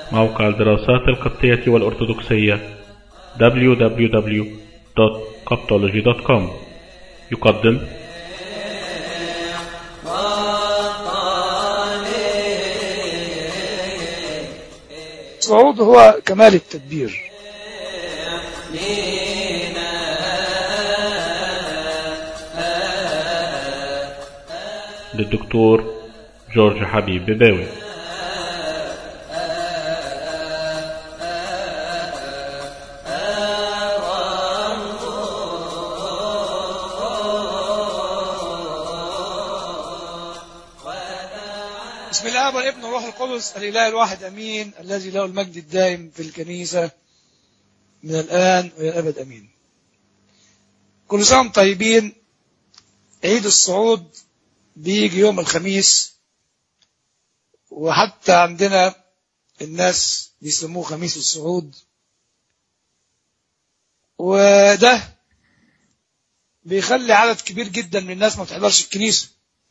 موقع الدراسات القبطية والأرثوذكسية www.coptology.com يقدم الصعود هو كمال التدبير للدكتور جورج حبيب بباوي بسم الله والابن والروح القدس الاله الواحد امين الذي له المجد الدائم في الكنيسه من الان والى الابد امين كل سنه وانتم طيبين عيد الصعود بيجي يوم الخميس وحتى عندنا الناس بيسموه خميس الصعود وده بيخلي عدد كبير جدا من الناس ما بتحضرش الكنيسه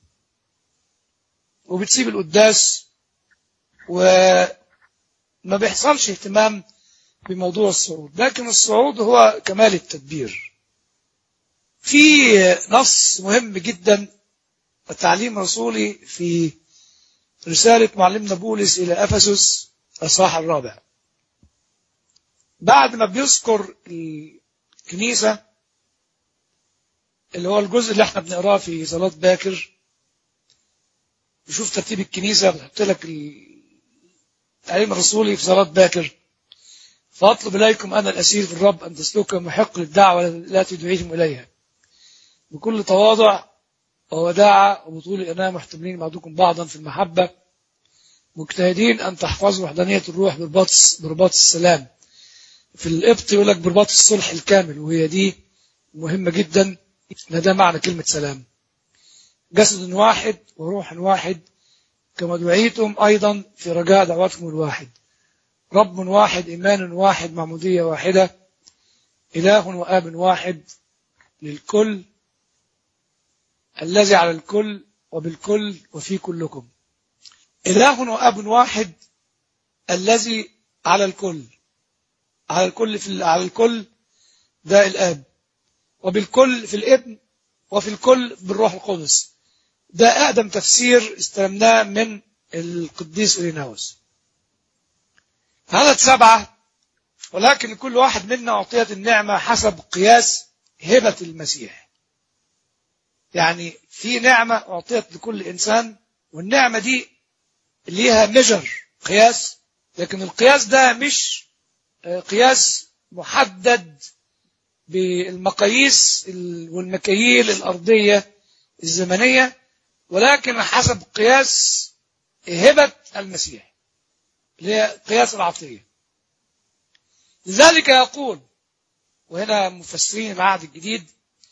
وبتسيب القداس وما بيحصلش اهتمام بموضوع الصعود لكن الصعود هو كمال التدبير في نص مهم جدا التعليم الرسولي في رسالة معلمنا بولس إلى أفسس الصح الرابع بعد ما بيذكر الكنيسة اللي هو الجزء اللي احنا بنقراه في صلاة باكر بشوف ترتيب الكنيسة بتحط لك التعليم الرسولي في صلاة باكر فأطلب إليكم أنا الأسير في الرب أن تسلكوا محق للدعوة التي دعيتم إليها بكل تواضع ووداعة وبطول الأناة محتملين بعضكم بعضا في المحبة مجتهدين أن تحفظوا وحدانية الروح برباط برباط السلام في القبط يقول لك برباط الصلح الكامل وهي دي مهمة جدا إن ده معنى كلمة سلام جسد واحد وروح واحد كما دعيتم أيضا في رجاء دعوتكم الواحد رب واحد إيمان واحد معمودية واحدة إله وآب واحد للكل الذي على الكل وبالكل وفي كلكم إله وأب واحد الذي على الكل على الكل في على الكل ده الآب وبالكل في الابن وفي الكل بالروح القدس ده أقدم تفسير استلمناه من القديس أوريناوس عدد سبعة ولكن لكل واحد منا أعطيت النعمة حسب قياس هبة المسيح يعني في نعمة أعطيت لكل إنسان والنعمة دي ليها ميجر قياس لكن القياس ده مش قياس محدد بالمقاييس والمكاييل الأرضية الزمنية ولكن حسب قياس هبة المسيح اللي هي قياس العطية لذلك يقول وهنا مفسرين العهد الجديد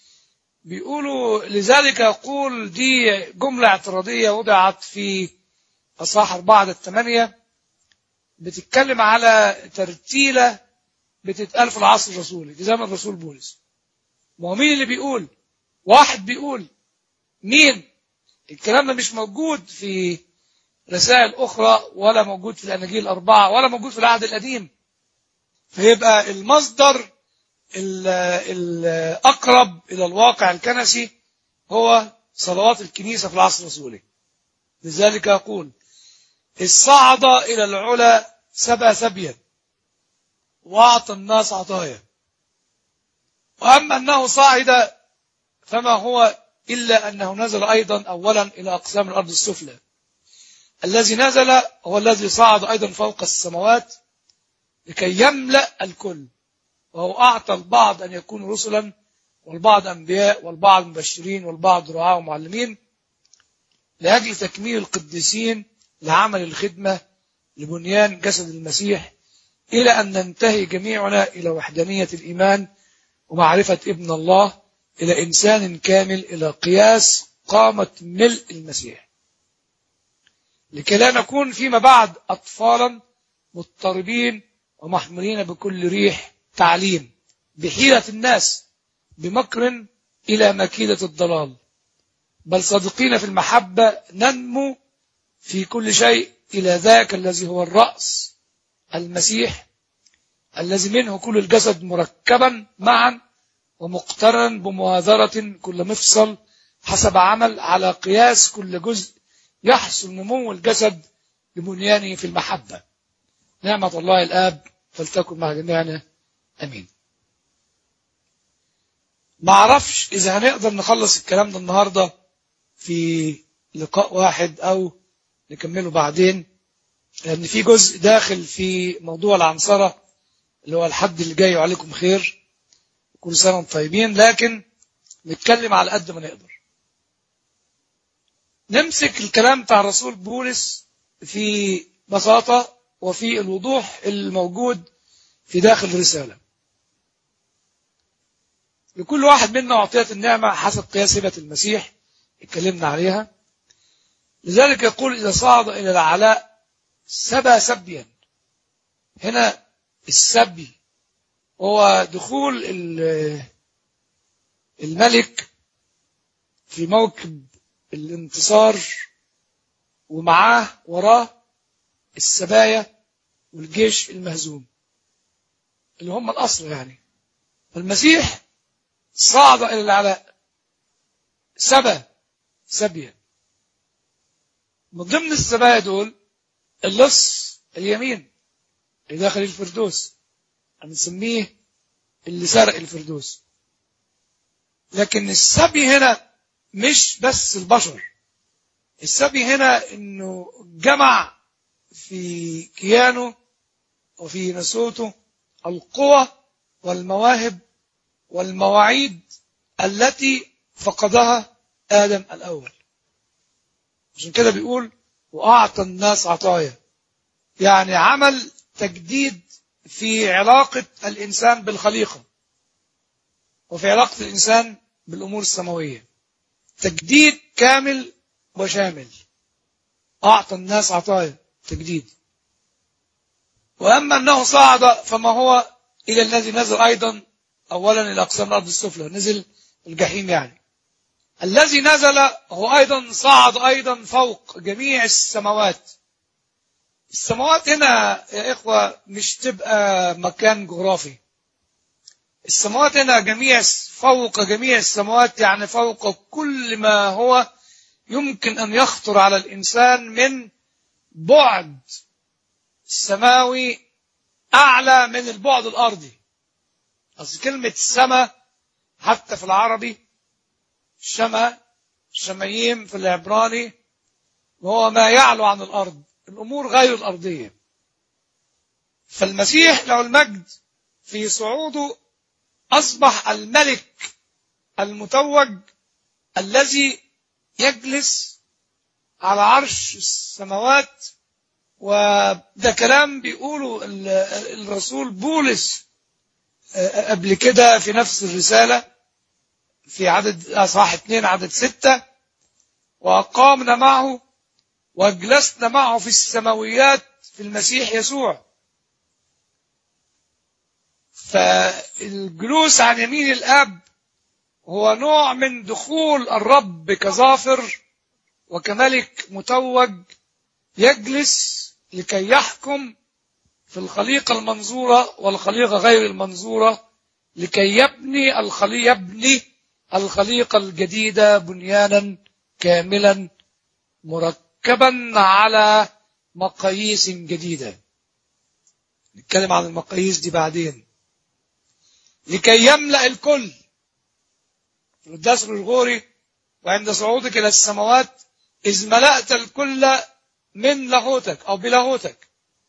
بيقولوا لذلك يقول دي جملة اعتراضية وضعت في أصحاح أربعة الثمانية بتتكلم على ترتيلة بتتقال في العصر الرسولي في زمن الرسول بولس ما هو مين اللي بيقول واحد بيقول مين الكلام ده مش موجود في رسائل أخرى ولا موجود في الأناجيل الأربعة ولا موجود في العهد القديم فيبقى المصدر الأقرب إلى الواقع الكنسي هو صلوات الكنيسة في العصر الرسولي لذلك يقول الصعد إلى العلا سبى سبيا وأعطى الناس عطايا وأما أنه صعد فما هو إلا أنه نزل أيضا أولا إلى أقسام الأرض السفلى الذي نزل هو الذي صعد أيضا فوق السماوات لكي يملأ الكل وهو أعطى البعض أن يكونوا رسلا والبعض أنبياء والبعض مبشرين والبعض رعاة ومعلمين لأجل تكميل القديسين لعمل الخدمة لبنيان جسد المسيح إلى أن ننتهي جميعنا إلى وحدانية الإيمان ومعرفة ابن الله إلى إنسان كامل إلى قياس قامة ملء المسيح لكي لا نكون فيما بعد أطفالا مضطربين ومحمولين بكل ريح تعليم بحيلة الناس بمكر إلى مكيدة الضلال بل صادقين في المحبة ننمو في كل شيء إلى ذاك الذي هو الرأس المسيح الذي منه كل الجسد مركبا معا ومقترنا بمؤازرة كل مفصل حسب عمل على قياس كل جزء يحصل نمو الجسد ببنيانه في المحبة نعمة الله الآب فلتكن مع جميعنا أمين ما اعرفش إذا هنقدر نخلص الكلام ده النهاردة في لقاء واحد أو نكمله بعدين لأن في جزء داخل في موضوع العنصرة اللي هو الحد اللي جاي وعليكم خير كل سنة وانتم طيبين لكن نتكلم على قد ما نقدر نمسك الكلام بتاع الرسول بولس في بساطة وفي الوضوح الموجود في داخل الرسالة لكل واحد منا أعطيت النعمة حسب قياس هبة المسيح اتكلمنا عليها لذلك يقول إذا صعد إلى العلاء سبى سبيا هنا السبي هو دخول الملك في موكب الانتصار ومعاه وراه السبايا والجيش المهزوم اللي هم الأصل يعني فالمسيح صعد إلى العلاء سبى سبيا من ضمن السبايا دول اللص اليمين اللي داخل الفردوس هنسميه اللي سرق الفردوس لكن السبي هنا مش بس البشر السبي هنا انه جمع في كيانه وفي نسوته القوى والمواهب والمواعيد التي فقدها آدم الأول عشان كده بيقول وأعطى الناس عطايا يعني عمل تجديد في علاقة الإنسان بالخليقة وفي علاقة الإنسان بالأمور السماوية تجديد كامل وشامل أعطى الناس عطايا تجديد وأما أنه صعد فما هو إلى الذي نزل أيضا أولا إلى أقسام الأرض السفلى نزل الجحيم يعني الذي نزل هو أيضا صعد أيضا فوق جميع السماوات السماوات هنا يا إخوة مش تبقى مكان جغرافي السماوات هنا جميع فوق جميع السماوات يعني فوق كل ما هو يمكن أن يخطر على الإنسان من بعد سماوي أعلى من البعد الأرضي أصل كلمة السماء حتى في العربي شما شمايم في العبراني وهو ما يعلو عن الأرض الأمور غير الأرضية فالمسيح له المجد في صعوده أصبح الملك المتوج الذي يجلس على عرش السماوات وده كلام بيقوله الرسول بولس قبل كده في نفس الرسالة في عدد أصحاح اثنين عدد ستة وأقامنا معه وجلسنا معه في السماويات في المسيح يسوع فالجلوس عن يمين الأب هو نوع من دخول الرب كظافر وكملك متوج يجلس لكي يحكم في الخليقة المنظورة والخليقة غير المنظورة لكي يبني الخليقة يبني الخليقة الجديدة بنيانا كاملا مركبا على مقاييس جديدة نتكلم عن المقاييس دي بعدين لكي يملأ الكل القداس الغوري وعند صعودك إلى السماوات إذ ملأت الكل من لاهوتك أو بلاهوتك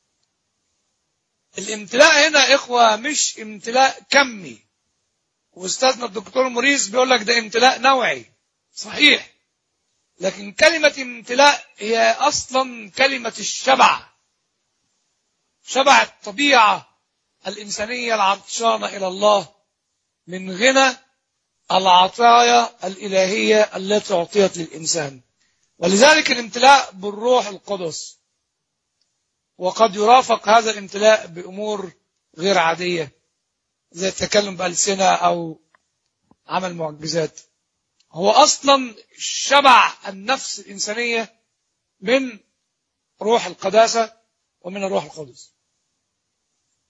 الامتلاء هنا إخوة مش امتلاء كمي واستاذنا الدكتور موريس بيقول لك ده امتلاء نوعي صحيح لكن كلمة امتلاء هي أصلا كلمة الشبع شبع الطبيعة الإنسانية العطشانة إلى الله من غنى العطايا الإلهية التي أعطيت للإنسان ولذلك الامتلاء بالروح القدس وقد يرافق هذا الامتلاء بأمور غير عادية زي التكلم بألسنة أو عمل معجزات هو أصلا شبع النفس الإنسانية من روح القداسة ومن الروح القدس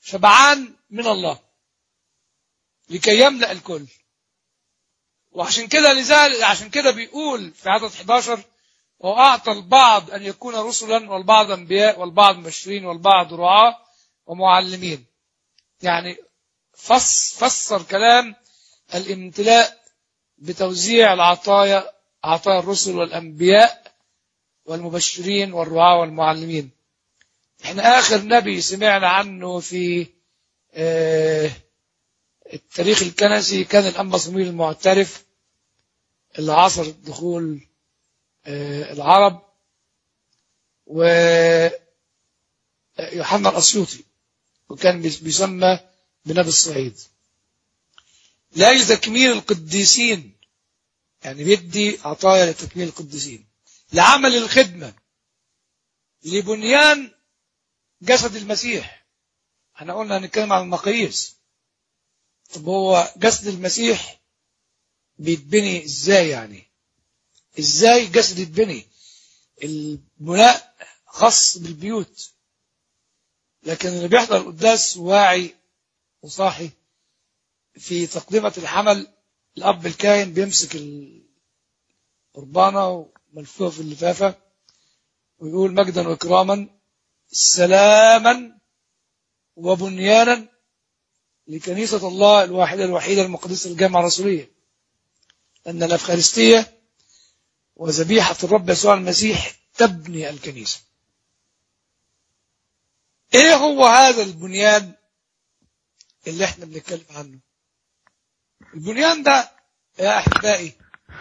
شبعان من الله لكي يملأ الكل وعشان كده لذلك عشان كده بيقول في عدد 11 وأعطى البعض أن يكون رسلا والبعض أنبياء والبعض مبشرين والبعض رعاة ومعلمين يعني فس فسر كلام الامتلاء بتوزيع العطايا عطايا الرسل والأنبياء والمبشرين والرعاة والمعلمين احنا آخر نبي سمعنا عنه في آه التاريخ الكنسي كان الأنبا صمويل المعترف اللي عاصر دخول آه العرب ويوحنا الأسيوطي وكان بيسمى بنبي الصعيد لأجل تكميل القديسين يعني بيدي عطايا لتكميل القديسين لعمل الخدمة لبنيان جسد المسيح احنا قلنا هنتكلم عن المقاييس طب هو جسد المسيح بيتبني ازاي يعني ازاي جسد يتبني البناء خاص بالبيوت لكن اللي بيحضر القداس واعي وصاحي في تقدمة الحمل الأب الكاهن بيمسك القربانة وملفوفة في اللفافة ويقول مجدا وإكراما سلاما وبنيانا لكنيسة الله الواحدة الوحيدة المقدسة الجامعة الرسولية أن الأفخارستية وذبيحة الرب يسوع المسيح تبني الكنيسة ايه هو هذا البنيان اللي احنا بنتكلم عنه البنيان ده يا احبائي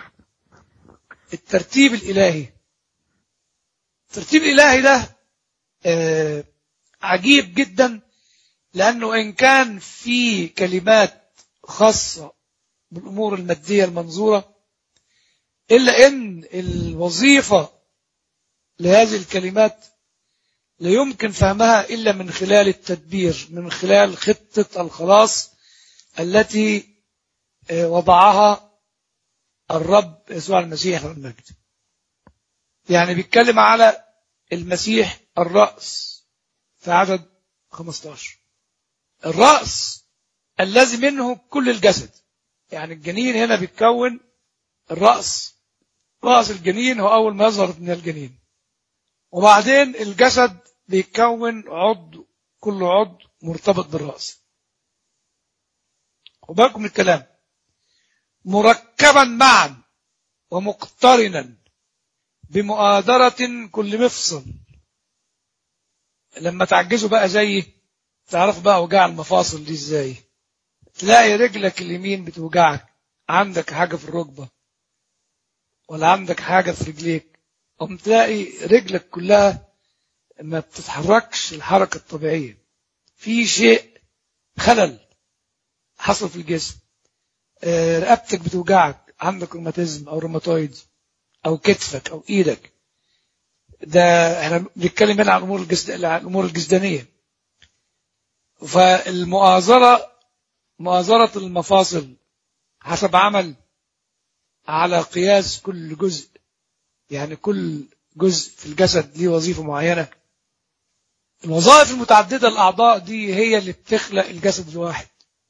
الترتيب الالهي الترتيب الالهي ده آه عجيب جدا لانه ان كان في كلمات خاصه بالامور الماديه المنظوره الا ان الوظيفه لهذه الكلمات لا يمكن فهمها إلا من خلال التدبير من خلال خطة الخلاص التي وضعها الرب يسوع المسيح المجد يعني بيتكلم على المسيح الرأس في عدد 15 الرأس الذي منه كل الجسد يعني الجنين هنا بيتكون الرأس رأس الجنين هو أول ما يظهر من الجنين وبعدين الجسد بيتكون عضو كل عضو مرتبط بالرأس وبالكم الكلام مركبا معا ومقترنا بمؤادرة كل مفصل لما تعجزوا بقى زي تعرفوا بقى وجع المفاصل دي ازاي تلاقي رجلك اليمين بتوجعك عندك حاجة في الركبة ولا عندك حاجة في رجليك قم تلاقي رجلك كلها ما بتتحركش الحركة الطبيعية في شيء خلل حصل في الجسم رقبتك بتوجعك عندك روماتيزم او روماتويد او كتفك او ايدك ده احنا بنتكلم هنا عن الامور الجسد... عن الامور الجسدانيه فالمؤازره مؤازره المفاصل حسب عمل على قياس كل جزء يعني كل جزء في الجسد ليه وظيفه معينه الوظائف المتعدده الاعضاء دي هي اللي بتخلق الجسد الواحد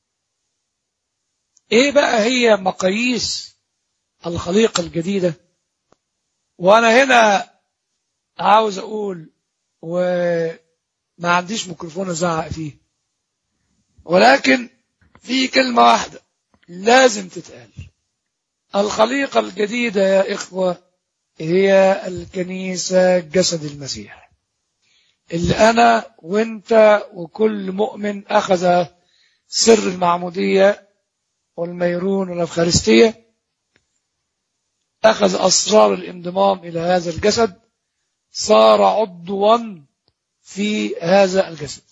ايه بقى هي مقاييس الخليقة الجديدة وانا هنا عاوز اقول وما عنديش ميكروفون ازعق فيه ولكن في كلمة واحدة لازم تتقال الخليقة الجديدة يا إخوة هي الكنيسة جسد المسيح اللي أنا وأنت وكل مؤمن أخذ سر المعمودية والميرون والأفخارستية أخذ أسرار الانضمام إلى هذا الجسد صار عضوا في هذا الجسد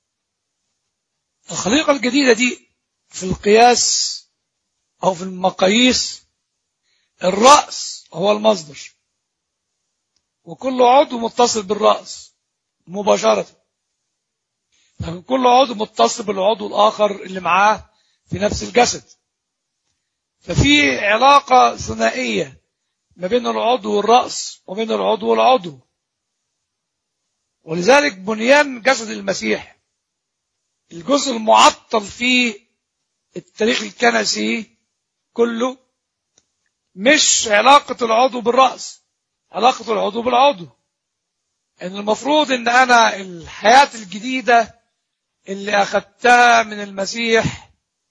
الخليقة الجديدة دي في القياس أو في المقاييس الرأس هو المصدر وكل عضو متصل بالرأس مباشرة لكن كل عضو متصل بالعضو الآخر اللي معاه في نفس الجسد ففي علاقة ثنائية ما بين العضو والرأس وبين العضو والعضو ولذلك بنيان جسد المسيح الجزء المعطل في التاريخ الكنسي كله مش علاقة العضو بالرأس علاقة العضو بالعضو ان المفروض ان انا الحياة الجديدة اللي اخدتها من المسيح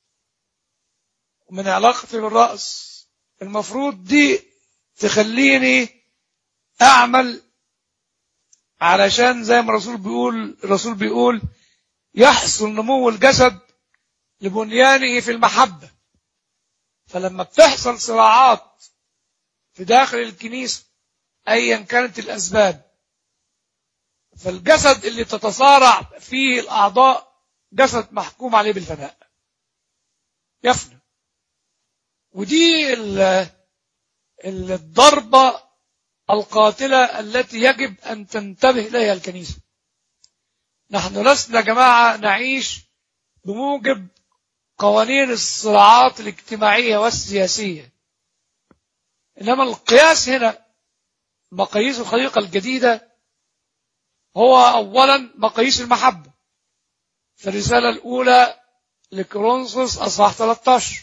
ومن علاقتي بالرأس المفروض دي تخليني اعمل علشان زي ما الرسول بيقول الرسول بيقول يحصل نمو الجسد لبنيانه في المحبة فلما بتحصل صراعات في داخل الكنيسة ايا كانت الاسباب فالجسد اللي تتصارع فيه الاعضاء جسد محكوم عليه بالفناء يفنى ودي ال- ال- الضربة القاتلة التي يجب أن تنتبه إليها الكنيسة نحن لسنا جماعة نعيش بموجب قوانين الصراعات الاجتماعية والسياسية إنما القياس هنا مقاييس الخليقة الجديدة هو أولا مقاييس المحبة في الرسالة الأولى لكرونسوس أصحاح 13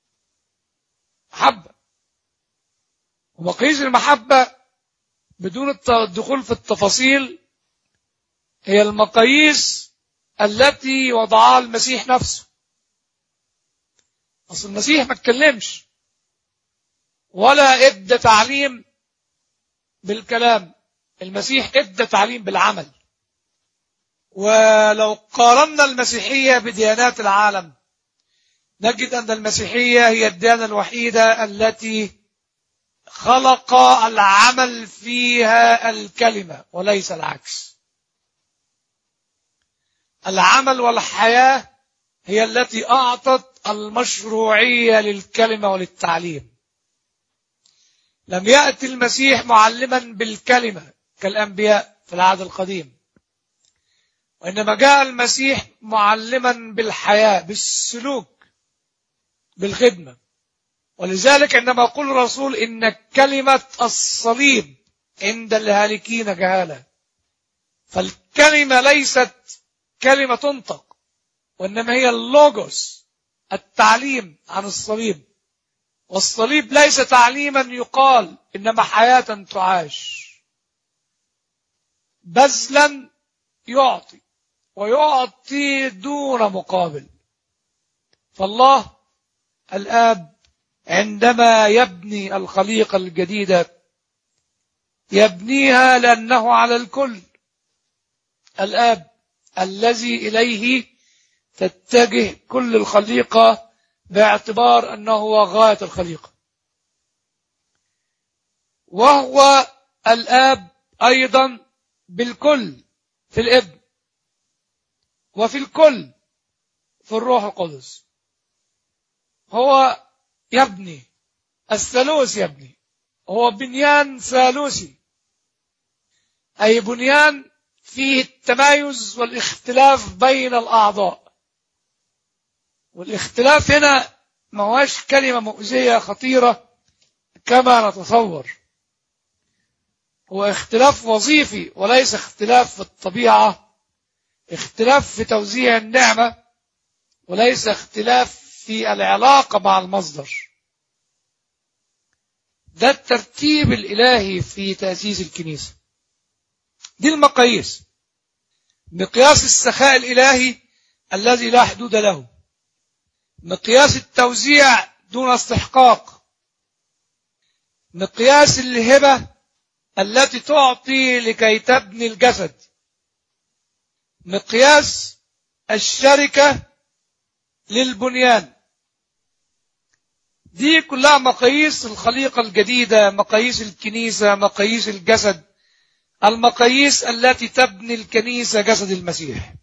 محبة ومقاييس المحبة بدون الت- الدخول في التفاصيل هي المقاييس التي وضعها المسيح نفسه أصل المسيح ما اتكلمش ولا ادى تعليم بالكلام المسيح ادى تعليم بالعمل ولو قارنا المسيحية بديانات العالم نجد أن المسيحية هي الديانة الوحيدة التي خلق العمل فيها الكلمة وليس العكس العمل والحياة هي التي أعطت المشروعية للكلمة وللتعليم لم يأتي المسيح معلما بالكلمة كالأنبياء في العهد القديم وإنما جاء المسيح معلما بالحياة بالسلوك بالخدمة ولذلك عندما يقول الرسول إن كلمة الصليب عند الهالكين جهالة فالكلمة ليست كلمة تنطق وإنما هي اللوجوس التعليم عن الصليب والصليب ليس تعليما يقال إنما حياة تعاش بذلا يعطي ويعطي دون مقابل فالله الآب عندما يبني الخليقة الجديدة يبنيها لأنه على الكل الآب الذي إليه تتجه كل الخليقة باعتبار أنه هو غاية الخليقة وهو الآب أيضا بالكل في الابن وفي الكل في الروح القدس هو يبني الثالوث يبني هو بنيان ثالوثي أي بنيان فيه التمايز والاختلاف بين الأعضاء والاختلاف هنا ما هوش كلمة مؤذية خطيرة كما نتصور هو اختلاف وظيفي وليس اختلاف في الطبيعة اختلاف في توزيع النعمة وليس اختلاف في العلاقة مع المصدر ده الترتيب الإلهي في تأسيس الكنيسة دي المقاييس مقياس السخاء الإلهي الذي لا حدود له مقياس التوزيع دون استحقاق مقياس الهبة التي تعطي لكي تبني الجسد مقياس الشركة للبنيان دي كلها مقاييس الخليقة الجديدة مقاييس الكنيسة مقاييس الجسد المقاييس التي تبني الكنيسة جسد المسيح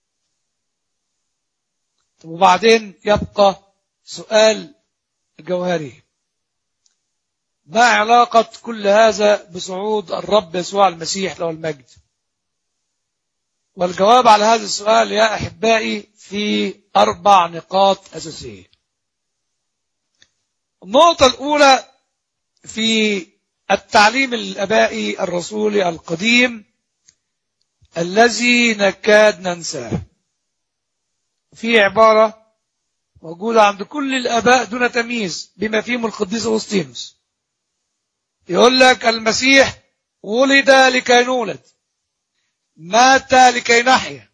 وبعدين يبقى سؤال جوهري ما علاقة كل هذا بصعود الرب يسوع المسيح له المجد والجواب على هذا السؤال يا أحبائي في أربع نقاط أساسية النقطة الأولى في التعليم الأبائي الرسولي القديم الذي نكاد ننساه في عبارة موجودة عند كل الآباء دون تمييز بما فيهم القديس أغسطينوس يقول لك المسيح ولد لكي نولد مات لكي نحيا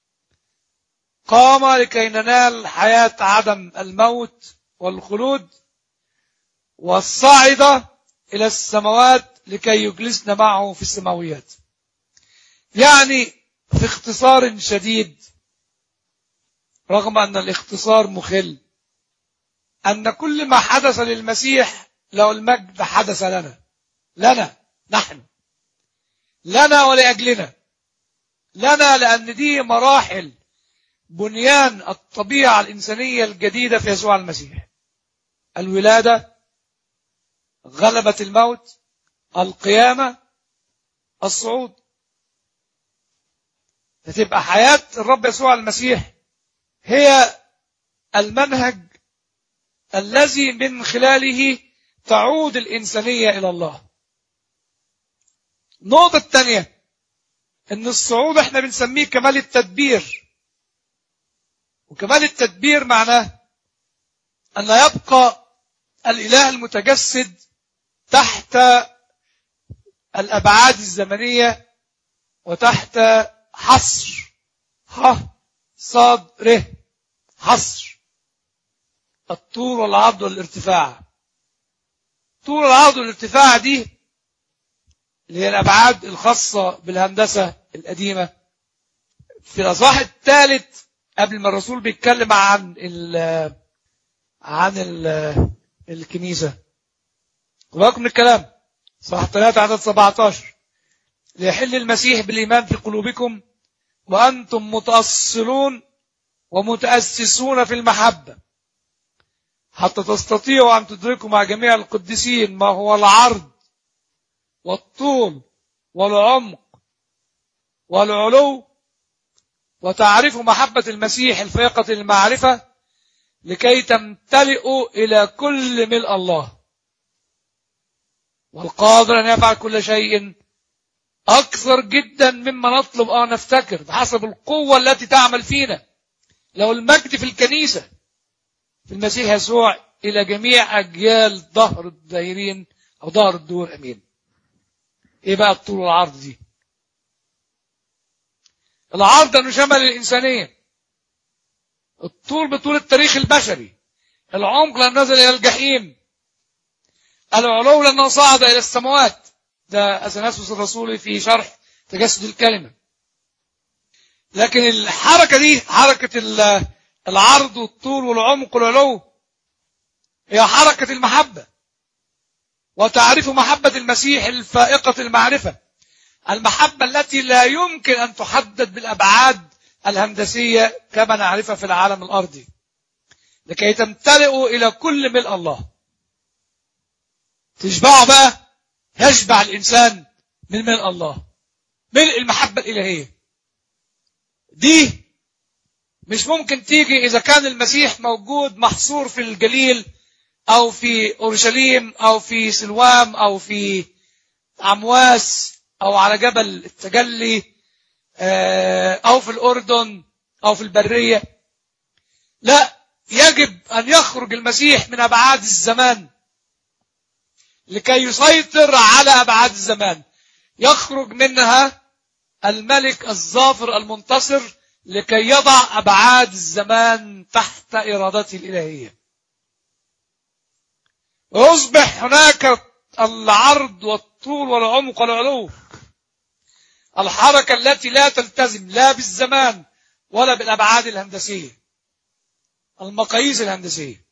قام لكي ننال حياة عدم الموت والخلود والصعد إلى السماوات لكي يجلسنا معه في السماويات يعني في اختصار شديد رغم أن الاختصار مخل أن كل ما حدث للمسيح له المجد حدث لنا لنا نحن لنا ولأجلنا لنا لأن دي مراحل بنيان الطبيعة الإنسانية الجديدة في يسوع المسيح الولادة غلبة الموت القيامة الصعود فتبقى حياة الرب يسوع المسيح هي المنهج الذي من خلاله تعود الإنسانية إلى الله النقطة الثانية ان الصعود احنا بنسميه كمال التدبير وكمال التدبير معناه ان لا يبقى الاله المتجسد تحت الابعاد الزمنيه وتحت حصر ح صاد ر حصر الطول والعرض والارتفاع طول العرض والارتفاع دي اللي هي الأبعاد الخاصة بالهندسة القديمة في الأصحاح الثالث قبل ما الرسول بيتكلم عن ال عن ال الكنيسة وباكم من الكلام صح 3 عدد 17 ليحل المسيح بالإيمان في قلوبكم وأنتم متأصلون ومتأسسون في المحبة حتى تستطيعوا أن تدركوا مع جميع القديسين ما هو العرض والطول والعمق والعلو وتعرفوا محبة المسيح الفائقة المعرفة لكي تمتلئوا إلى كل ملء الله والقادر أن يفعل كل شيء أكثر جدا مما نطلب أو نفتكر بحسب القوة التي تعمل فينا لو المجد في الكنيسة في المسيح يسوع إلى جميع أجيال ظهر الدائرين أو ظهر الدور أمين إيه بقى الطول والعرض دي العرض أنه شمل الإنسانية الطول بطول التاريخ البشري العمق لأنه نزل إلى الجحيم العلو لأنه صعد إلى السماوات ده أثناسوس الرسولي في شرح تجسد الكلمة لكن الحركة دي حركة العرض والطول والعمق والعلو هي حركة المحبة وتعرف محبة المسيح الفائقة المعرفة المحبة التي لا يمكن أن تحدد بالأبعاد الهندسية كما نعرفها في العالم الأرضي لكي تمتلئوا إلى كل ملء الله تشبعوا بقى يشبع الإنسان من ملء الله ملء المحبة الإلهية دي مش ممكن تيجي إذا كان المسيح موجود محصور في الجليل أو في أورشليم أو في سلوام أو في عمواس أو على جبل التجلي أو في الأردن أو في البرية لا يجب أن يخرج المسيح من أبعاد الزمان لكي يسيطر على أبعاد الزمان يخرج منها الملك الظافر المنتصر لكي يضع أبعاد الزمان تحت إرادته الإلهية ويصبح هناك العرض والطول والعمق والعلو الحركة التي لا تلتزم لا بالزمان ولا بالأبعاد الهندسية المقاييس الهندسية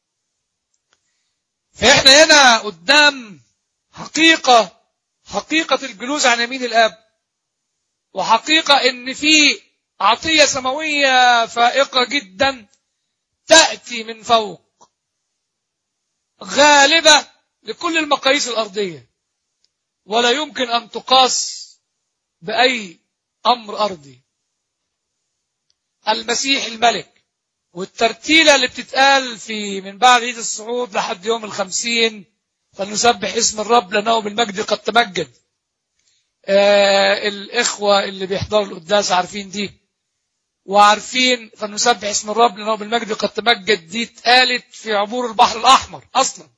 فإحنا هنا قدام حقيقة حقيقة الجلوس عن يمين الآب وحقيقة إن في عطية سماوية فائقة جدا تأتي من فوق غالبة لكل المقاييس الأرضية ولا يمكن أن تقاس بأي أمر أرضي المسيح الملك والترتيلة اللي بتتقال في من بعد عيد الصعود لحد يوم الخمسين فلنسبح اسم الرب لأنه بالمجد قد تمجد آه الإخوة اللي بيحضروا القداس عارفين دي وعارفين فلنسبح اسم الرب لأنه بالمجد قد تمجد دي اتقالت في عبور البحر الأحمر أصلا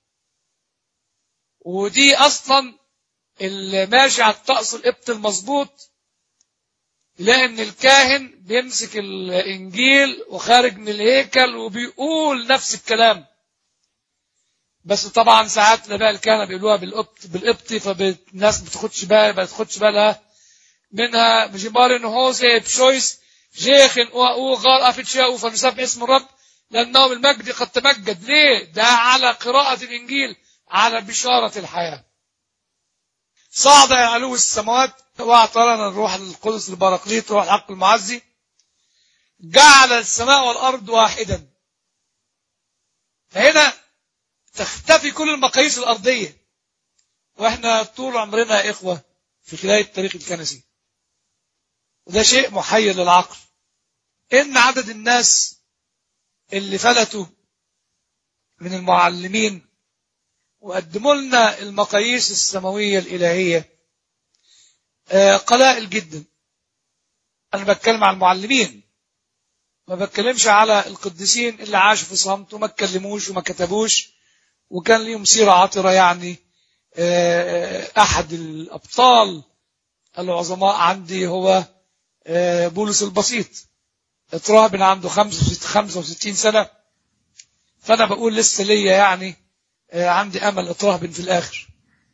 ودي أصلا اللي ماشي على الطقس القبط المظبوط لأن الكاهن بيمسك الإنجيل وخارج من الهيكل وبيقول نفس الكلام بس طبعا ساعات الآباء الكهنة بيقولوها بالقبط بالقبطي فالناس ما بتاخدش بالها ما بتاخدش بالها منها جبار هوزي بشويس جيخن او غار افتشاء فنسبح اسم الرب لانه بالمجد قد تمجد ليه ده على قراءة الانجيل على بشارة الحياة صعد إلى علو السماوات واعطى لنا الروح القدس البراقليط روح الحق المعزي جعل السماء والارض واحدا فهنا تختفي كل المقاييس الارضيه واحنا طول عمرنا يا اخوه في خلال التاريخ الكنسي وده شيء محير للعقل ان عدد الناس اللي فلتوا من المعلمين وقدموا لنا المقاييس السماوية الإلهية آه، قلائل جدا أنا بتكلم عن المعلمين ما بتكلمش على القديسين اللي عاشوا في صمت وما اتكلموش وما كتبوش وكان ليهم سيرة عطرة يعني آه، أحد الأبطال العظماء عندي هو آه، بولس البسيط اترهبن عنده 65 سنة فأنا بقول لسه ليا يعني آه، عندي أمل اترهبن في الآخر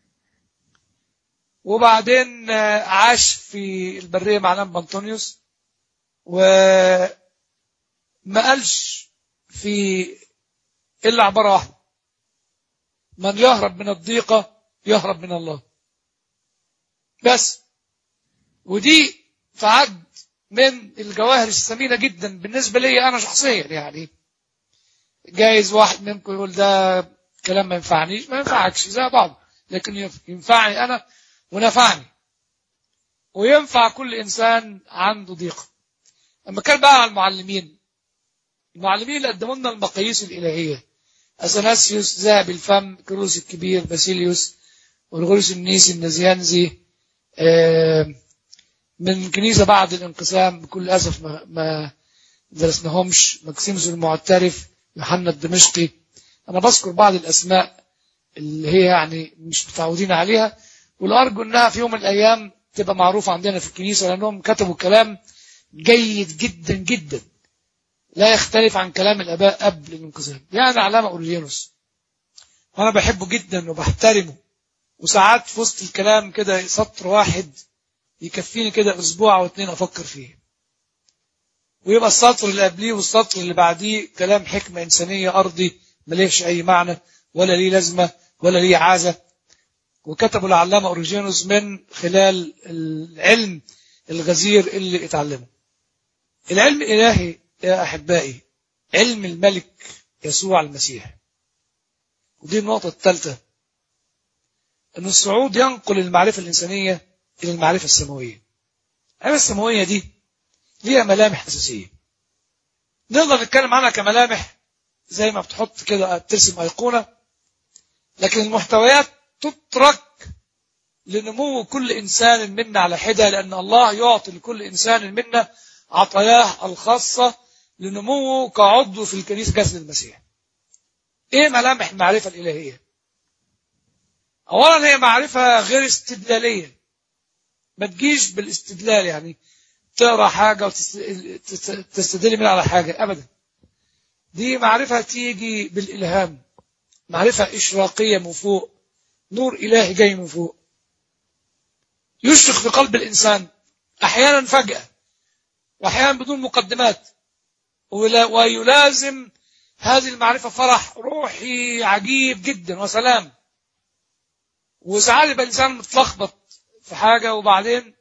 وبعدين آه، عاش في البرية مع نام بنطونيوس وما قالش في إلا عبارة واحدة من يهرب من الضيقة يهرب من الله بس ودي تعد من الجواهر الثمينة جدا بالنسبة لي أنا شخصيا يعني جايز واحد منكم يقول ده كلام ما ينفعنيش ما ينفعكش زي بعض لكن ينفعني أنا ونفعني وينفع كل إنسان عنده ضيقة أما كان بقى على المعلمين المعلمين اللي قدموا لنا المقاييس الإلهية أثناسيوس ذهب الفم كروس الكبير باسيليوس والغرس النيسي النزيانزي آه من كنيسة بعد الانقسام بكل أسف ما, ما درسناهمش مكسيموس المعترف يوحنا الدمشقي أنا بذكر بعض الأسماء اللي هي يعني مش متعودين عليها والأرجو أنها في يوم من الأيام تبقى معروفة عندنا في الكنيسة لأنهم كتبوا كلام جيد جدا جدا لا يختلف عن كلام الآباء قبل الانقسام يعني علامة أوريجينوس وأنا بحبه جدا وبحترمه وساعات في وسط الكلام كده سطر واحد يكفيني كده أسبوع أو اتنين أفكر فيه ويبقى السطر اللي قبليه والسطر اللي بعديه كلام حكمة إنسانية أرضي مليش أي معنى ولا ليه لازمة ولا ليه عازة وكتبوا العلامة أوريجينوس من خلال العلم الغزير اللي اتعلمه العلم الإلهي يا أحبائي علم الملك يسوع المسيح ودي النقطة الثالثة أن الصعود ينقل المعرفة الإنسانية إلى المعرفة السماوية المعرفة السماوية دي ليها ملامح أساسية نقدر نتكلم عنها كملامح زي ما بتحط كده ترسم أيقونة لكن المحتويات تترك لنمو كل إنسان منا على حدة لأن الله يعطي لكل إنسان منا عطاياه الخاصة لنموه كعضو في الكنيسة جسد المسيح إيه ملامح المعرفة الإلهية أولا هي معرفة غير استدلالية ما تجيش بالاستدلال يعني تقرا حاجة وتستدل منها على حاجة أبدا دي معرفة تيجي بالإلهام معرفة إشراقية من فوق نور إلهي جاي من فوق يشرق في قلب الإنسان أحيانا فجأة وأحيانا بدون مقدمات ويلازم هذه المعرفة فرح روحي عجيب جدا وسلام وساعات يبقى الإنسان متلخبط في حاجة وبعدين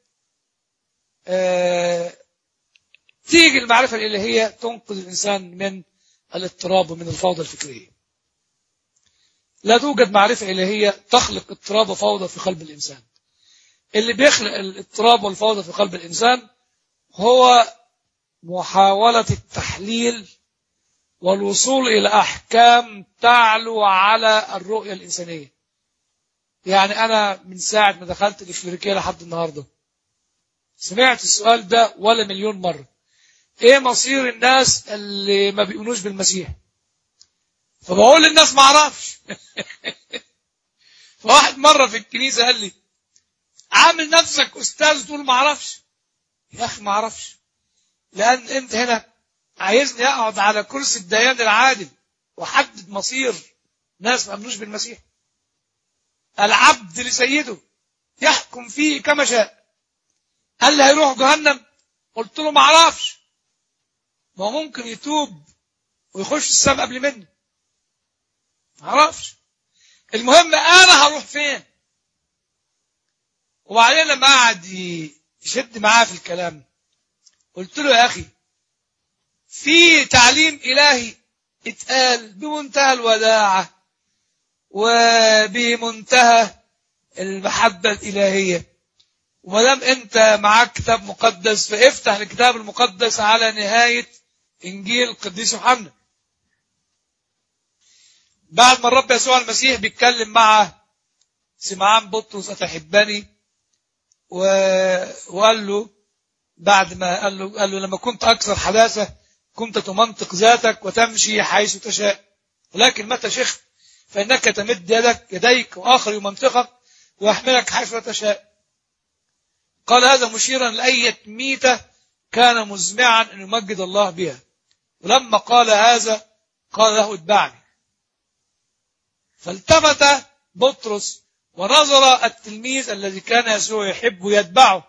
آه تيجي المعرفة الإلهية تنقذ الإنسان من الاضطراب ومن الفوضى الفكرية لا توجد معرفة إلهية تخلق اضطراب وفوضى في قلب الإنسان اللي بيخلق الاضطراب والفوضى في قلب الإنسان هو محاولة التحليل والوصول إلى أحكام تعلو على الرؤية الإنسانية يعني أنا من ساعة ما دخلت الإفريقية لحد النهاردة سمعت السؤال ده ولا مليون مرة ايه مصير الناس اللي ما بيؤمنوش بالمسيح فبقول للناس ما اعرفش فواحد مره في الكنيسه قال لي عامل نفسك استاذ تقول ما اعرفش يا اخي ما اعرفش لان انت هنا عايزني اقعد على كرسي الديان العادل واحدد مصير ناس ما امنوش بالمسيح العبد لسيده يحكم فيه كما شاء قال لي هيروح جهنم قلت له ما اعرفش ما هو ممكن يتوب ويخش السماء قبل مني ما اعرفش المهم انا هروح فين وبعدين لما قعد يشد معاه في الكلام قلت له يا اخي في تعليم الهي اتقال بمنتهى الوداعه وبمنتهى المحبه الالهيه وما دام انت معاك كتاب مقدس فافتح الكتاب المقدس على نهايه انجيل القديس يوحنا بعد ما الرب يسوع المسيح بيتكلم مع سمعان بطرس أتحبني و... وقال له بعد ما قال له قال له لما كنت أكثر حداثة كنت تمنطق ذاتك وتمشي حيث تشاء ولكن متى شخت فإنك تمد يدك يديك وآخر يمنطقك ويحملك حيث تشاء قال هذا مشيرا لأية ميتة كان مزمعا أن يمجد الله بها ولما قال هذا قال له اتبعني فالتفت بطرس ونظر التلميذ الذي كان يسوع يحب يتبعه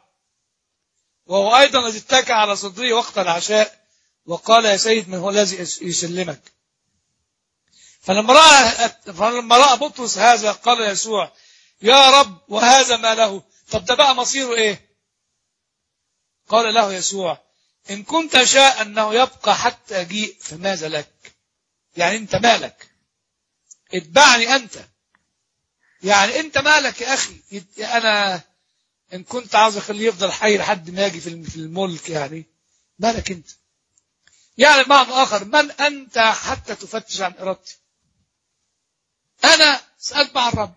وهو أيضا الذي اتكى على صدره وقت العشاء وقال يا سيد من هو الذي يسلمك فلما رأى فلما رأى بطرس هذا قال يسوع يا رب وهذا ما له طب ده بقى مصيره ايه قال له يسوع إن كنت شاء أنه يبقى حتى أجيء فماذا لك يعني أنت مالك اتبعني أنت يعني أنت مالك يا أخي أنا إن كنت عاوز أخليه يفضل حي لحد ما يجي في الملك يعني مالك أنت يعني بمعنى آخر من أنت حتى تفتش عن إرادتي أنا سأتبع الرب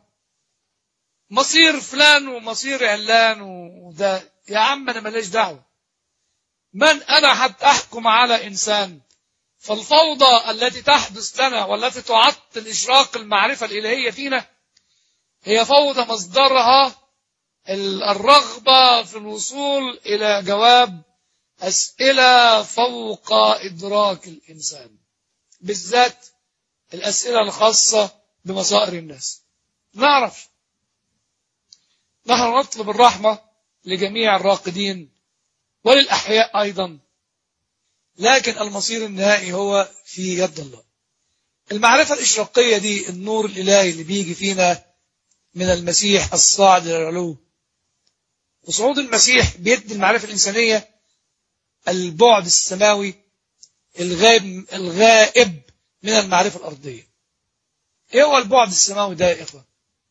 مصير فلان ومصير علان وده يا عم أنا ماليش دعوة من أنا حتى أحكم على إنسان فالفوضى التي تحدث لنا والتي تعطل إشراق المعرفة الإلهية فينا هي فوضى مصدرها الرغبة في الوصول إلى جواب أسئلة فوق إدراك الإنسان بالذات الأسئلة الخاصة بمصائر الناس نعرف نحن نطلب الرحمة لجميع الراقدين وللأحياء أيضا لكن المصير النهائي هو في يد الله المعرفة الإشراقية دي النور الإلهي اللي بيجي فينا من المسيح الصاعد إلى العلو وصعود المسيح بيدي المعرفة الإنسانية البعد السماوي الغائب الغائب من المعرفة الأرضية إيه هو البعد السماوي ده يا إخوة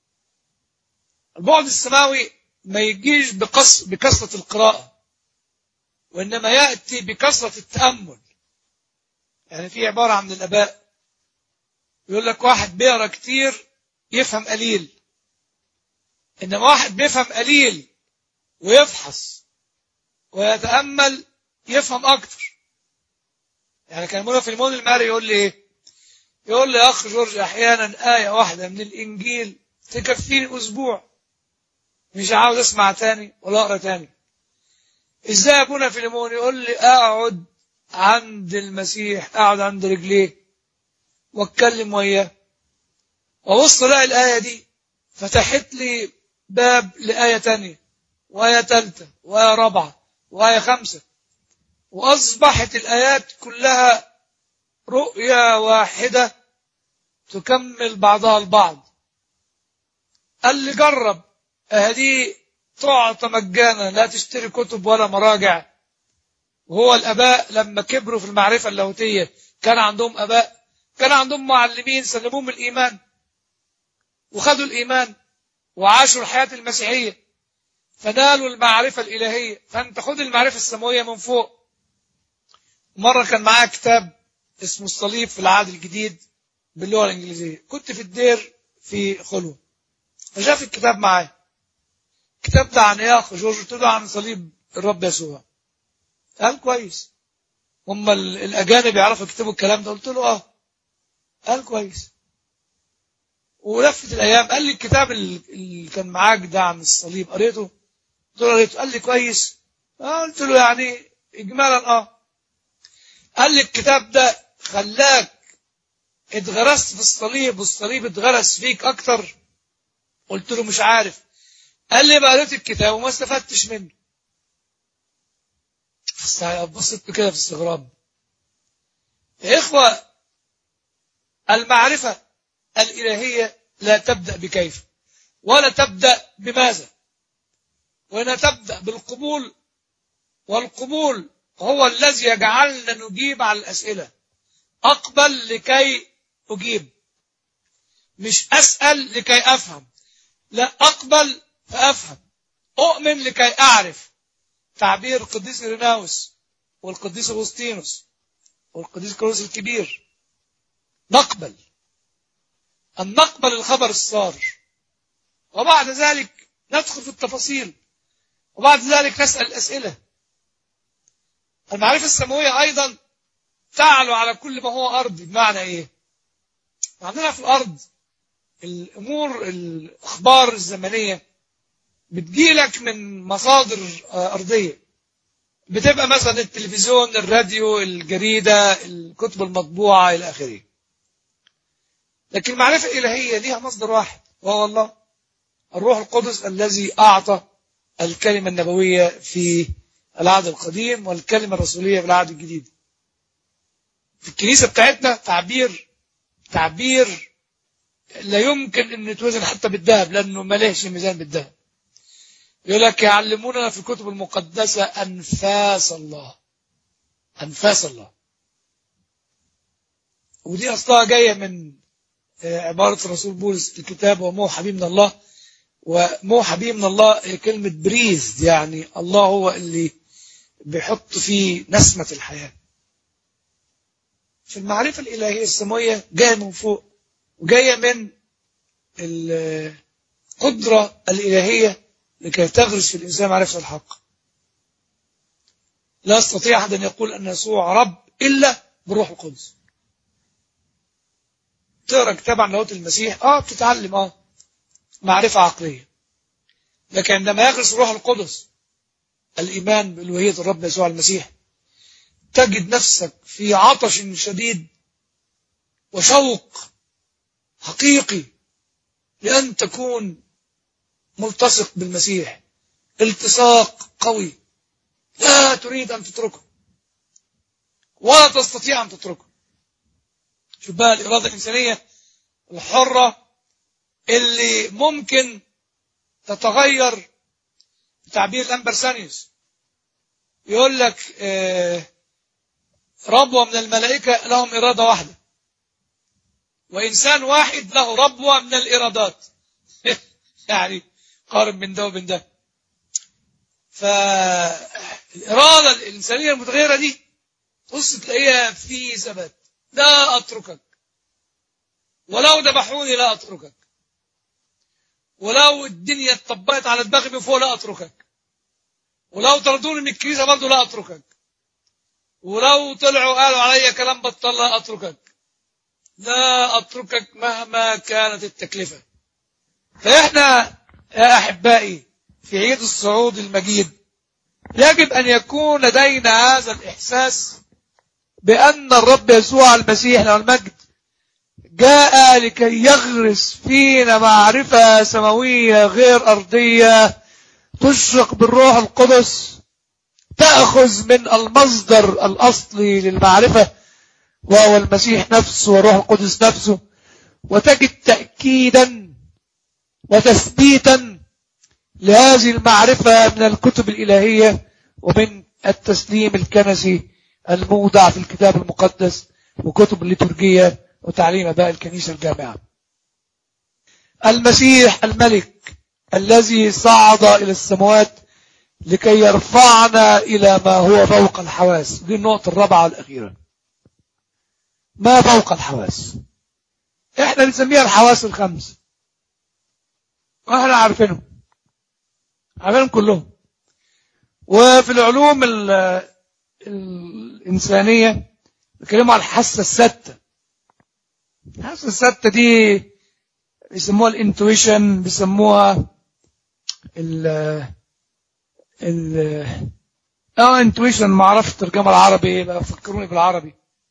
البعد السماوي ما يجيش بقص بكثرة القراءة وإنما يأتي بكثرة التأمل يعني في عبارة عن الآباء يقول لك واحد بيقرا كتير يفهم قليل إنما واحد بيفهم قليل ويفحص ويتأمل يفهم أكتر يعني كان مولا في المون الماري يقول لي إيه يقول لي يا أخ جورج أحيانا آية واحدة من الإنجيل تكفيني أسبوع مش عاوز أسمع تاني ولا أقرأ تاني ازاي ابونا فيليمون يقول لي اقعد عند المسيح اقعد عند رجليه واتكلم وياه وابص الاقي الايه دي فتحت لي باب لايه تانية وايه ثالثه وايه رابعه وايه خمسه واصبحت الايات كلها رؤيه واحده تكمل بعضها البعض قال لي جرب اهدي تعطى مجانا لا تشتري كتب ولا مراجع وهو الاباء لما كبروا في المعرفه اللاهوتيه كان عندهم اباء كان عندهم معلمين سلموهم الايمان وخدوا الايمان وعاشوا الحياه المسيحيه فنالوا المعرفه الالهيه فانت خد المعرفه السماويه من فوق مره كان معايا كتاب اسمه الصليب في العهد الجديد باللغه الانجليزيه كنت في الدير في خلوه فشاف الكتاب معايا كتاب ده عن ايه يا اخ جورج قلت له عن صليب الرب يسوع قال كويس هم ال- الأجانب يعرفوا يكتبوا الكلام ده قلت له اه قال كويس ولفت الأيام قال لي الكتاب ال- اللي كان معاك ده عن الصليب قريته قلت له قريته قال لي كويس آه قلت له يعني إجمالا اه قال لي الكتاب ده خلاك اتغرست في الصليب والصليب اتغرس فيك أكتر قلت له مش عارف قال لي بقى قريت الكتاب وما استفدتش منه بصيت له كده في استغراب يا إخوة المعرفة الإلهية لا تبدأ بكيف ولا تبدأ بماذا وإنها تبدأ بالقبول والقبول هو الذي يجعلنا نجيب على الأسئلة أقبل لكي أجيب مش أسأل لكي أفهم لا أقبل فأفهم أؤمن لكي أعرف تعبير القديس إريناوس والقديس أغسطينوس والقديس كروس الكبير نقبل أن نقبل الخبر السار وبعد ذلك ندخل في التفاصيل وبعد ذلك نسأل الأسئلة المعرفة السماوية أيضا تعلو على كل ما هو أرضي بمعنى إيه عندنا في الأرض الأمور الأخبار الزمنية بتجيلك من مصادر آه، أرضية بتبقى مثلا التلفزيون الراديو الجريدة الكتب المطبوعة إلى آخره لكن المعرفة الإلهية ليها مصدر واحد وهو الله الروح القدس الذي أعطى الكلمة النبوية في العهد القديم والكلمة الرسولية في العهد الجديد في الكنيسة بتاعتنا تعبير تعبير لا يمكن أن يتوزن حتى بالذهب لأنه ملهش ميزان بالذهب يقول لك يعلموننا في الكتب المقدسة أنفاس الله أنفاس الله ودي أصلها جاية من آه، عبارة الرسول بولس في الكتاب وموحى به من الله وموحى به من الله هي كلمة بريز يعني الله هو اللي بيحط فيه نسمة الحياة في المعرفة الإلهية السماوية جاية من فوق وجاية من القدرة الإلهية لكي تغرس في الإنسان معرفة الحق لا يستطيع أحد أن يقول أن يسوع رب إلا بالروح القدس تقرا كتاب عن لاهوت المسيح اه بتتعلم اه معرفة عقلية لكن عندما يغرس الروح القدس الإيمان بألوهية الرب يسوع المسيح تجد نفسك في عطش شديد وشوق حقيقي لأن تكون ملتصق بالمسيح التصاق قوي لا تريد أن تتركه ولا تستطيع أن تتركه شوف بقى الإرادة الإنسانية الحرة اللي ممكن تتغير بتعبير الأمبرسانيوس يقول لك آه، ربوة من الملائكة لهم إرادة واحدة وإنسان واحد له ربوة من الإرادات يعني قارب من ده وبين ده فالإرادة الإنسانية المتغيرة دي بص تلاقيها في ثبات لا أتركك ولو ذبحوني لا أتركك ولو الدنيا اتطبقت على دماغي من فوق لا أتركك ولو طردوني من الكنيسة برضه لا أتركك ولو طلعوا قالوا علي كلام بطل لا أتركك لا أتركك مهما كانت التكلفة فإحنا يا أحبائي في عيد الصعود المجيد يجب أن يكون لدينا هذا الإحساس بأن الرب يسوع المسيح له المجد جاء لكي يغرس فينا معرفة سماوية غير أرضية تشرق بالروح القدس تأخذ من المصدر الأصلي للمعرفة وهو المسيح نفسه والروح القدس نفسه وتجد تأكيدا وتثبيتا لهذه المعرفة من الكتب الإلهية ومن التسليم الكنسي الموضع في الكتاب المقدس وكتب الليتورجية وتعليم أباء الكنيسة الجامعة المسيح الملك الذي صعد إلى السماوات لكي يرفعنا إلى ما هو فوق الحواس دي النقطة الرابعة والأخيرة ما فوق الحواس احنا بنسميها الحواس الخمس واحنا عارفينهم عارفينهم كلهم وفي العلوم ال ال الإنسانية بيتكلموا على الحاسة الستة الحاسة الستة دي بيسموها الانتويشن بيسموها ال ال اه انتويشن ما اعرفش الترجمه العربي ايه بقى فكروني بالعربي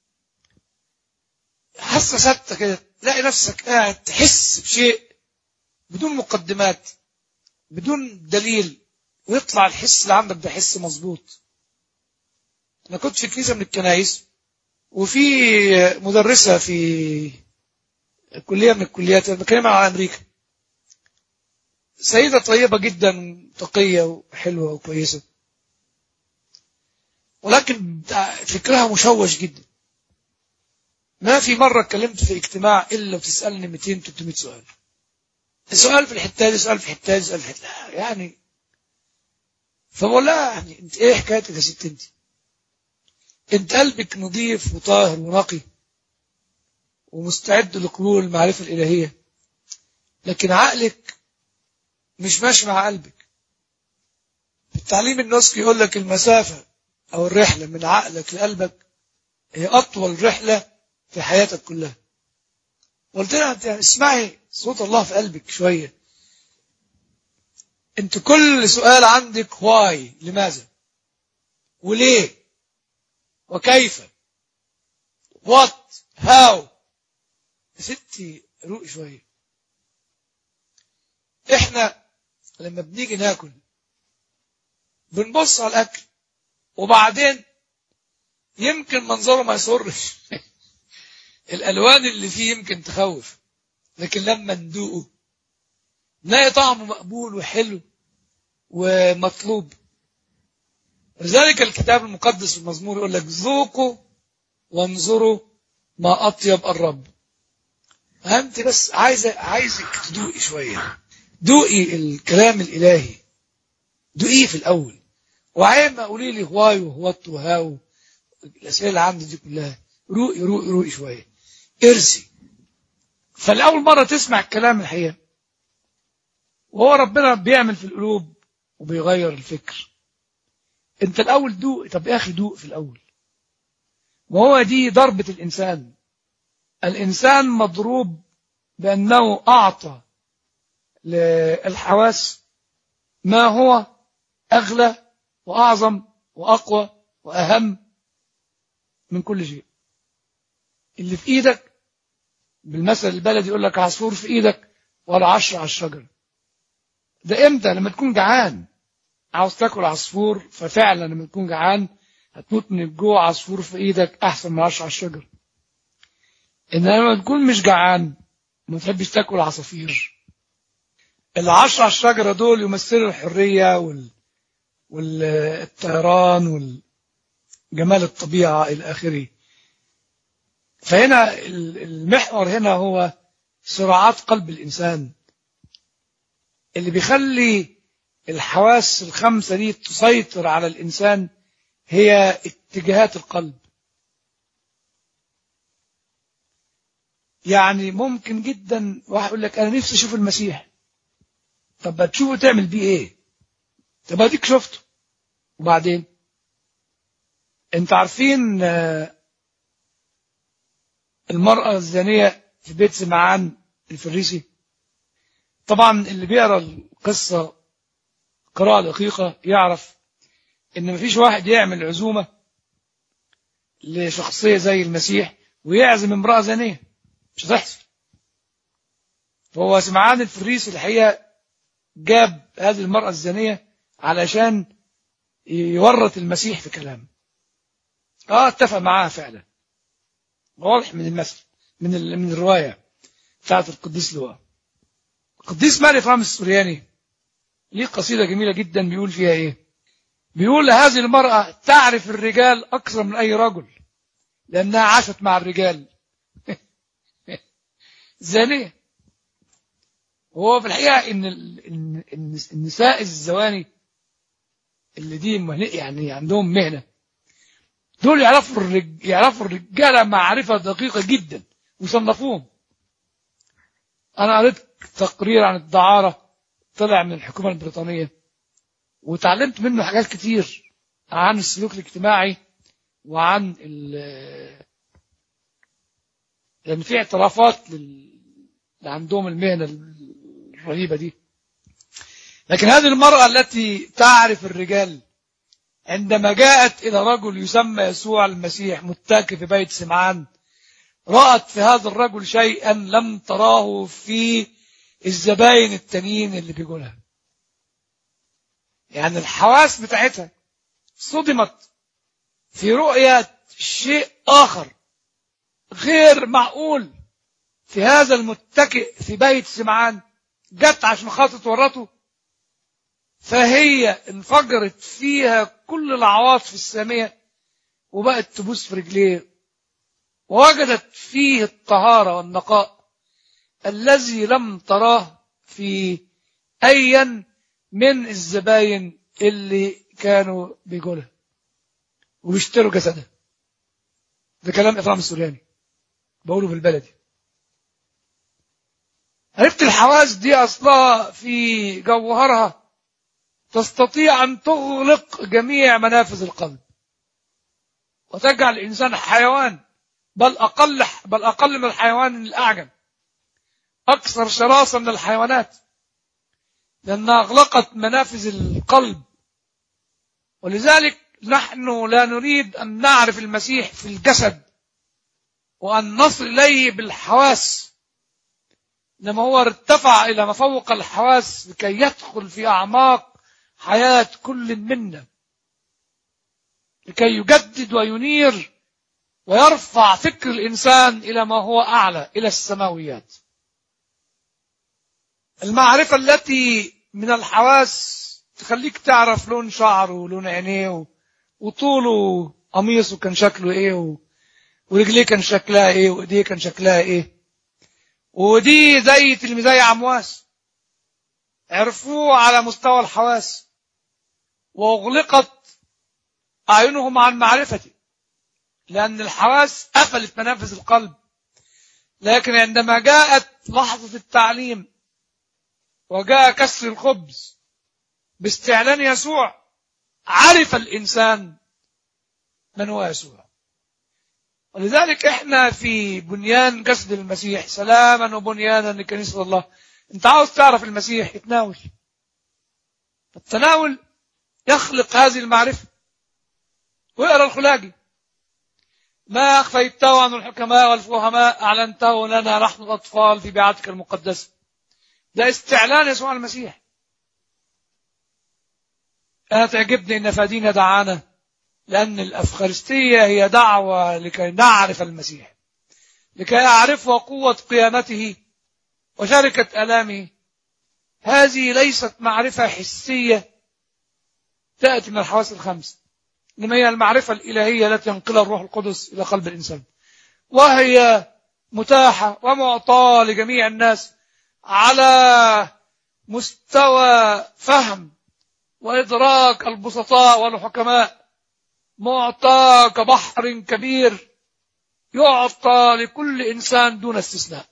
حاسه ستة كده تلاقي نفسك قاعد تحس بشيء بدون مقدمات بدون دليل ويطلع الحس اللي عندك ده حس مظبوط انا كنت في كنيسه من الكنايس وفي مدرسه في كليه من الكليات انا بتكلم على امريكا سيده طيبه جدا تقيه وحلوه وكويسه ولكن فكرها مشوش جدا ما في مرة اتكلمت في اجتماع إلا وتسألني 200 300 سؤال سؤال في الحتة دي سؤال في الحتة دي سؤال في الحتة دي يعني فبقول لها يعني انت ايه حكايتك يا ست انت انت قلبك نظيف وطاهر ونقي ومستعد لقبول المعرفة الإلهية لكن عقلك مش ماشي مع قلبك التعليم النسكي يقول لك المسافة أو الرحلة من عقلك لقلبك هي أطول رحلة في حياتك كلها قلت لها انت اسمعي صوت الله في قلبك شوية انت كل سؤال عندك واي لماذا وليه وكيف وات هاو يا ستي روق شوية احنا لما بنيجي ناكل بنبص على الاكل وبعدين يمكن منظره ما يسرش الالوان اللي فيه يمكن تخوف لكن لما ندوقه نلاقي طعمه مقبول وحلو ومطلوب لذلك الكتاب المقدس في المزمور يقول لك ذوقوا وانظروا ما اطيب الرب انت بس عايزه عايزك تدوقي شويه دوقي الكلام الالهي دوقيه في الاول وعين ما قولي لي هواي وهوت وهاو الاسئله اللي عندي دي كلها روقي روقي روقي شويه ارسي فالاول مره تسمع الكلام الحقيقه وهو ربنا بيعمل في القلوب وبيغير الفكر انت الاول دوق طب يا اخي دوق في الاول وهو دي ضربه الانسان الانسان مضروب بانه اعطى للحواس ما هو اغلى واعظم واقوى واهم من كل شيء اللي في ايدك بالمثل البلدي يقول لك عصفور في ايدك ولا عشرة على الشجرة ده امتى لما تكون جعان عاوز تاكل عصفور ففعلا لما تكون جعان هتموت من الجوع عصفور في ايدك احسن من عشرة على الشجرة انما لما تكون مش جعان ما تحبش تاكل عصافير العشرة على الشجرة دول يمثلوا الحرية وال... والطيران والجمال الطبيعة إلى آخره فهنا المحور هنا هو صراعات قلب الإنسان اللي بيخلي الحواس الخمسة دي تسيطر على الإنسان هي اتجاهات القلب يعني ممكن جدا واحد يقول لك أنا نفسي أشوف المسيح طب هتشوفه تعمل بيه إيه طب اديك شفته وبعدين انت عارفين المرأة الزانية في بيت سمعان الفريسي طبعا اللي بيقرا القصة قراءة دقيقة يعرف ان مفيش واحد يعمل عزومة لشخصية زي المسيح ويعزم امرأة زانية مش هتحصل فهو سمعان الفريسي الحقيقة جاب هذه المرأة الزانية علشان يورط المسيح في كلام اه اتفق معاه فعلا واضح من المثل من من الروايه بتاعت القديس لواء القديس مالك رامز السورياني ليه قصيده جميله جدا بيقول فيها ايه بيقول هذه المراه تعرف الرجال اكثر من اي رجل لانها عاشت مع الرجال زانيه وهو في الحقيقه ان النساء الزواني اللي دي يعني عندهم مهنه دول يعرفوا الرج... يعرفوا الرجاله معرفه دقيقه جدا ويصنفوهم انا قريت تقرير عن الدعاره طلع من الحكومه البريطانيه وتعلمت منه حاجات كتير عن السلوك الاجتماعي وعن ال لأن في اعترافات لل... اللي عندهم المهنة الرهيبة دي لكن هذه المرأة التي تعرف الرجال عندما جاءت إلى رجل يسمى يسوع المسيح متكئ في بيت سمعان رأت في هذا الرجل شيئا لم تراه في الزباين التانيين اللي بيقولها يعني الحواس بتاعتها صدمت في رؤية شيء آخر غير معقول في هذا المتكئ في بيت سمعان جت عشان خاطر تورطه فهي انفجرت فيها كل العواطف السامية وبقت تبوس في رجليه ووجدت فيه الطهارة والنقاء الذي لم تراه في أيا من الزباين اللي كانوا بيقولها وبيشتروا جسدها ده كلام إكرام السورياني بقوله بالبلدي عرفت الحواس دي أصلها في جوهرها تستطيع أن تغلق جميع منافذ القلب وتجعل الإنسان حيوان بل أقل بل أقل من الحيوان الأعجم أكثر شراسة من الحيوانات لأنها أغلقت منافذ القلب ولذلك نحن لا نريد أن نعرف المسيح في الجسد وأن نصل إليه بالحواس إنما هو ارتفع إلى ما فوق الحواس لكي يدخل في أعماق حياة كل منا لكي يجدد وينير ويرفع فكر الإنسان إلى ما هو أعلى إلى السماويات المعرفة التي من الحواس تخليك تعرف لون شعره ولون عينيه وطوله قميصه كان شكله ايه ورجليه كان شكلها ايه وايديه كان شكلها ايه ودي زي تلميذي عمواس عرفوه على مستوى الحواس واغلقت اعينهم عن معرفته لان الحواس قفلت منافذ القلب لكن عندما جاءت لحظة التعليم وجاء كسر الخبز باستعلان يسوع عرف الإنسان من هو يسوع ولذلك احنا في بنيان جسد المسيح سلاما وبنيانا لكنيسة الله انت عاوز تعرف المسيح يتناول التناول يخلق هذه المعرفة واقرا الخلاجي ما أخفيته عن الحكماء والفهماء أعلنته لنا نحن الأطفال في بيعتك المقدسة ده استعلان يسوع المسيح أنا تعجبني أن فادينا دعانا لأن الأفخارستية هي دعوة لكي نعرف المسيح لكي أعرف قوة قيامته وشركة ألامه هذه ليست معرفة حسية تأتي من الحواس الخمس إنما هي المعرفة الإلهية التي ينقلها الروح القدس إلى قلب الإنسان وهي متاحة ومعطاة لجميع الناس على مستوى فهم وإدراك البسطاء والحكماء معطى كبحر كبير يعطى لكل إنسان دون استثناء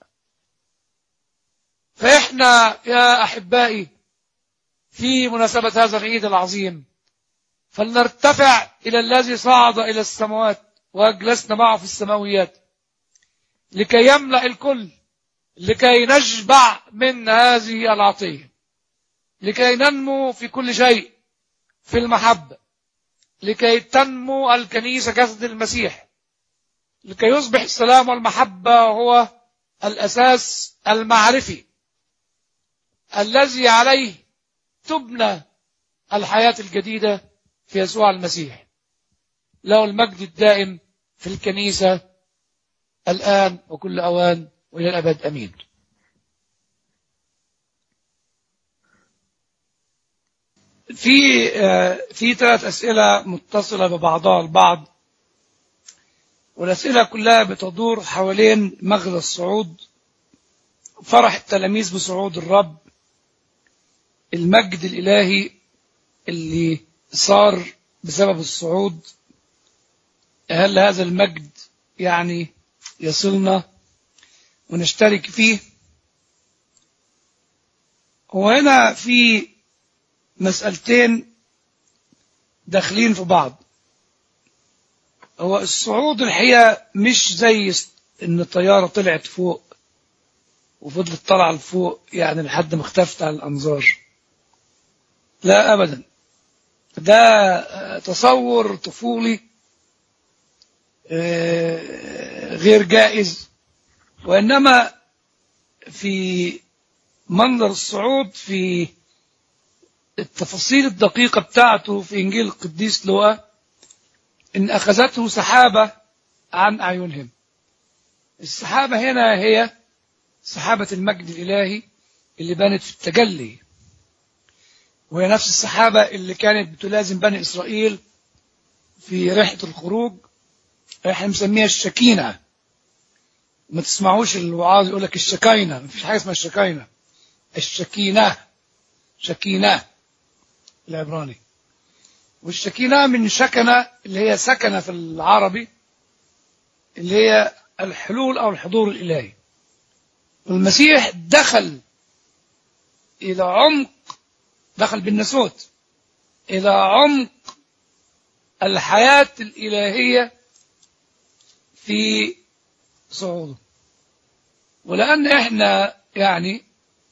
فإحنا يا أحبائي في مناسبة هذا العيد العظيم فلنرتفع إلى الذي صعد إلى السماوات وأجلسنا معه في السماويات لكي يملأ الكل لكي نشبع من هذه العطية لكي ننمو في كل شيء في المحبة لكي تنمو الكنيسة جسد المسيح لكي يصبح السلام والمحبة هو الأساس المعرفي الذي عليه تبنى الحياة الجديدة في يسوع المسيح له المجد الدائم في الكنيسة الآن وكل أوان وإلى الأبد أمين في في ثلاث أسئلة متصلة ببعضها البعض والأسئلة كلها بتدور حوالين مغزى الصعود فرح التلاميذ بصعود الرب المجد الإلهي اللي صار بسبب الصعود هل هذا المجد يعني يصلنا ونشترك فيه وهنا في مسألتين داخلين في بعض هو الصعود الحقيقة مش زي س- ان الطيارة طلعت فوق وفضلت طالعة لفوق يعني لحد ما اختفت على الأنظار لا أبدا ده آه، تصور طفولي آه، غير جائز وإنما في منظر الصعود في التفاصيل الدقيقة بتاعته في إنجيل القديس لوقا إن أخذته سحابة عن أعينهم السحابة هنا هي سحابة المجد الإلهي اللي بانت في التجلي وهي نفس السحابة اللي كانت بتلازم بني إسرائيل في رحلة الخروج احنا مسميها الشكينة ما تسمعوش الوعاظ يقول لك الشكاينة ما فيش حاجة اسمها الشكاينة الشكينة شكينة العبراني والشكينة من شكنة اللي هي سكنة في العربي اللي هي الحلول أو الحضور الإلهي والمسيح دخل إلى عمق دخل بالنسوت إلى عمق الحياة الإلهية في صعوده ولأن إحنا يعني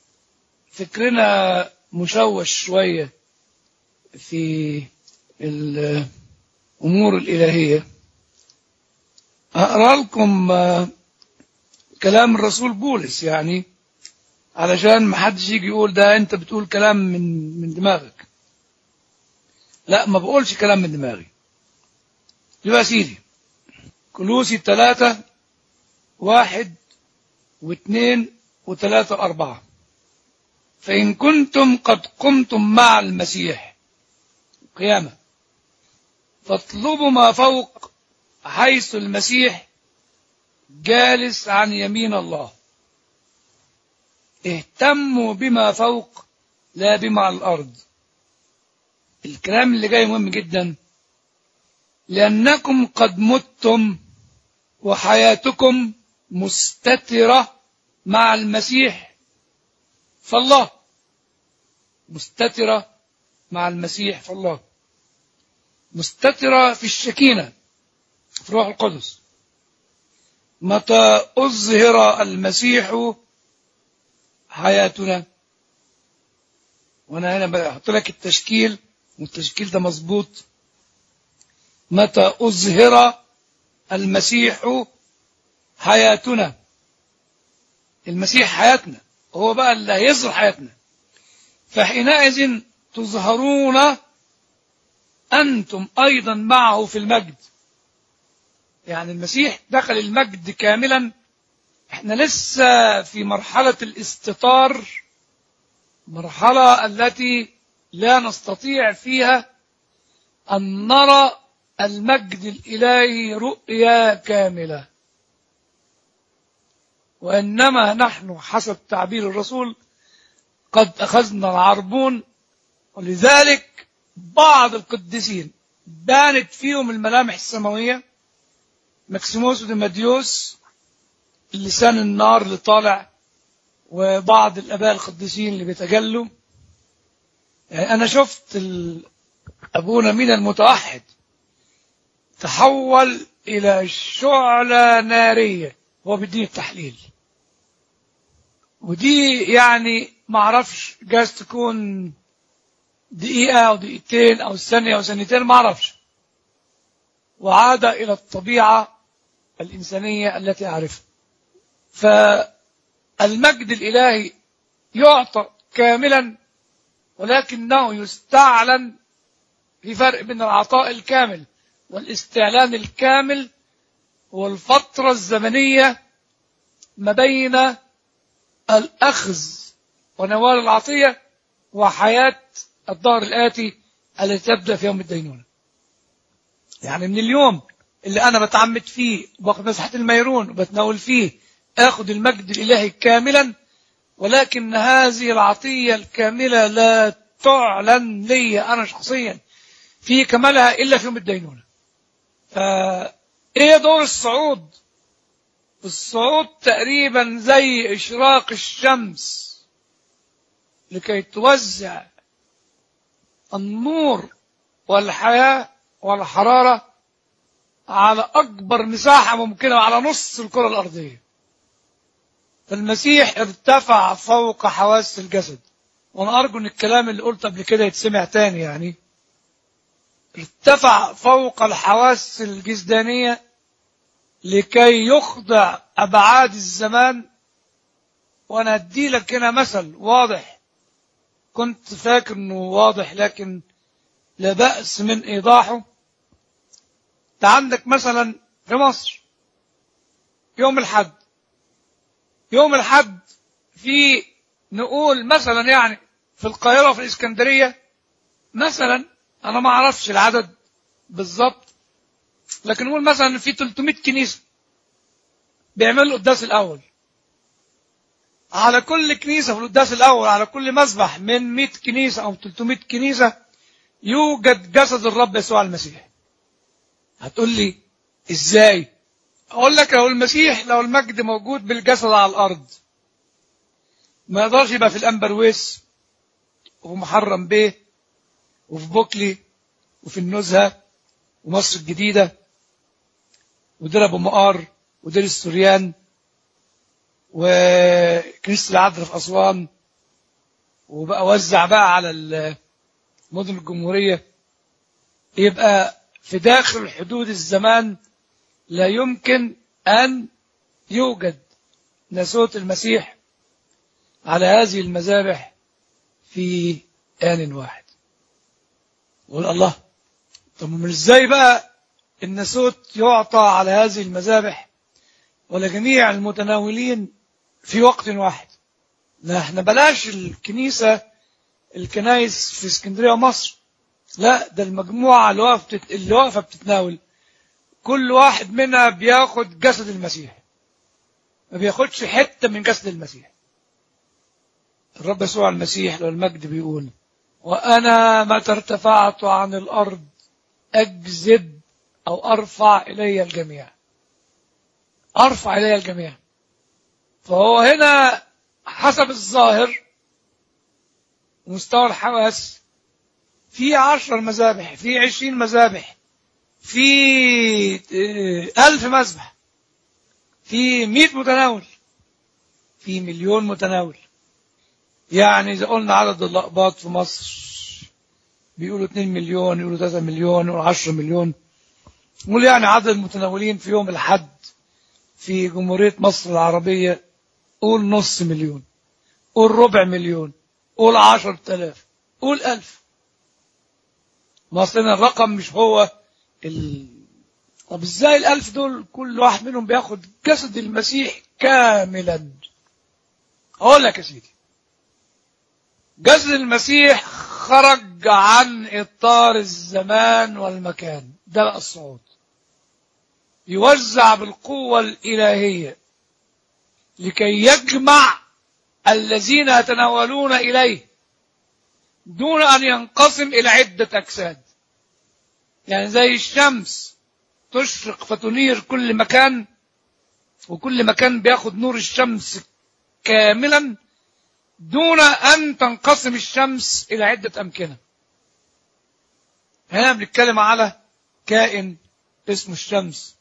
فكرنا مشوش شوية في الأمور الإلهية أقرأ لكم آه، كلام الرسول بولس يعني علشان ما حدش يجي يقول ده أنت بتقول كلام من من دماغك لا ما بقولش كلام من دماغي يبقى سيدي كلوسي ثلاثة واحد واثنين وثلاثة وأربعة فإن كنتم قد قمتم مع المسيح قيامة فاطلبوا ما فوق حيث المسيح جالس عن يمين الله اهتموا بما فوق لا بما على الأرض الكلام اللي جاي مهم جدا لأنكم قد متم وحياتكم مستترة مع المسيح فالله مستترة مع المسيح فالله مستترة في الشكينة في روح القدس متى أظهر المسيح حياتنا وأنا هنا بحط لك التشكيل والتشكيل ده مظبوط متى أظهر المسيح حياتنا المسيح حياتنا هو بقى اللي هيظهر حياتنا فحينئذ تظهرون أنتم أيضا معه في المجد يعني المسيح دخل المجد كاملا احنا لسه في مرحلة الاستطار مرحلة التي لا نستطيع فيها أن نرى المجد الإلهي رؤيا كاملة وإنما نحن حسب تعبير الرسول قد أخذنا العربون ولذلك بعض القديسين بانت فيهم الملامح السماوية مكسيموس وديماديوس لسان النار اللي طالع وبعض الآباء القديسين اللي بيتجلوا يعني أنا شفت ال- أبونا مين المتوحد تحول إلى شعلة نارية هو بيديني التحليل ودي يعني ما اعرفش جايز تكون دقيقة أو دقيقتين أو ثانية أو ثانيتين ما اعرفش وعاد إلى الطبيعة الإنسانية التي أعرفها فالمجد الإلهي يعطى كاملا ولكنه يستعلن في فرق بين العطاء الكامل والاستعلان الكامل والفترة الزمنية ما بين الأخذ ونوال العطية وحياة الدار الآتي التي تبدأ في يوم الدينونة يعني من اليوم اللي أنا بتعمد فيه وباخد مسحة الميرون وبتناول فيه آخذ المجد الإلهي كاملا ولكن هذه العطية الكاملة لا تعلن لي أنا شخصيا في كمالها إلا في يوم الدينونة فإيه دور الصعود الصعود تقريبا زي إشراق الشمس لكي توزع النور والحياة والحرارة على أكبر مساحة ممكنة على نص الكرة الأرضية فالمسيح ارتفع فوق حواس الجسد وأنا أرجو أن الكلام اللي قلته قبل كده يتسمع تاني يعني ارتفع فوق الحواس الجسدانية لكي يخضع أبعاد الزمان وأنا أدي لك هنا مثل واضح كنت فاكر أنه واضح لكن لا بأس من إيضاحه أنت عندك مثلا في مصر يوم الحد يوم الحد في نقول مثلا يعني في القاهرة وفي الإسكندرية مثلا أنا ما أعرفش العدد بالظبط لكن نقول مثلا في 300 كنيسة بيعملوا القداس الأول على كل كنيسة في القداس الأول على كل مسبح من 100 كنيسة أو 300 كنيسة يوجد جسد الرب يسوع المسيح هتقول لي ازاي اقول لك لو المسيح لو المجد موجود بالجسد على الارض ما يقدرش يبقى في الامبرويس وفي محرم بيه وفي بوكلي وفي النزهه ومصر الجديده ودير ابو مقار ودير السوريان وكنيسه العذراء في اسوان وبقى وزع بقى على مدن الجمهوريه يبقى في داخل حدود الزمان لا يمكن أن يوجد ناسوت المسيح على هذه المذابح في آن واحد قول الله طب من ازاي بقى الناسوت يعطى على هذه المذابح ولجميع المتناولين في وقت واحد لا احنا بلاش الكنيسة الكنايس في اسكندرية ومصر لا ده المجموعة اللي واقفة اللي واقفة بتتناول كل واحد منها بياخد جسد المسيح ما بياخدش حتة من جسد المسيح الرب يسوع المسيح لو المجد بيقول وأنا متى ارتفعت عن الأرض أجذب أو أرفع إلي الجميع أرفع إلي الجميع فهو هنا حسب الظاهر مستوى الحواس في عشر مذابح في عشرين مذابح في ألف مذبح في مئة متناول في مليون متناول يعني إذا قلنا عدد الأقباط في مصر بيقولوا 2 مليون يقولوا 3 مليون يقولوا 10 مليون نقول يعني عدد المتناولين في يوم الحد في جمهورية مصر العربية قول نص مليون قول ربع مليون قول عشر تلاف قول ألف ما أصلنا الرقم مش هو ال... طب ازاي الألف دول كل واحد منهم بياخد جسد المسيح كاملا أقول لك يا سيدي جسد المسيح خرج عن إطار الزمان والمكان ده بقى الصعود يوزع بالقوة الإلهية لكي يجمع الذين يتناولون إليه دون أن ينقسم إلى عدة أجساد يعني زي الشمس تشرق فتنير كل مكان وكل مكان بياخد نور الشمس كاملا دون أن تنقسم الشمس إلى عدة أمكنة هنا بنتكلم على كائن اسمه الشمس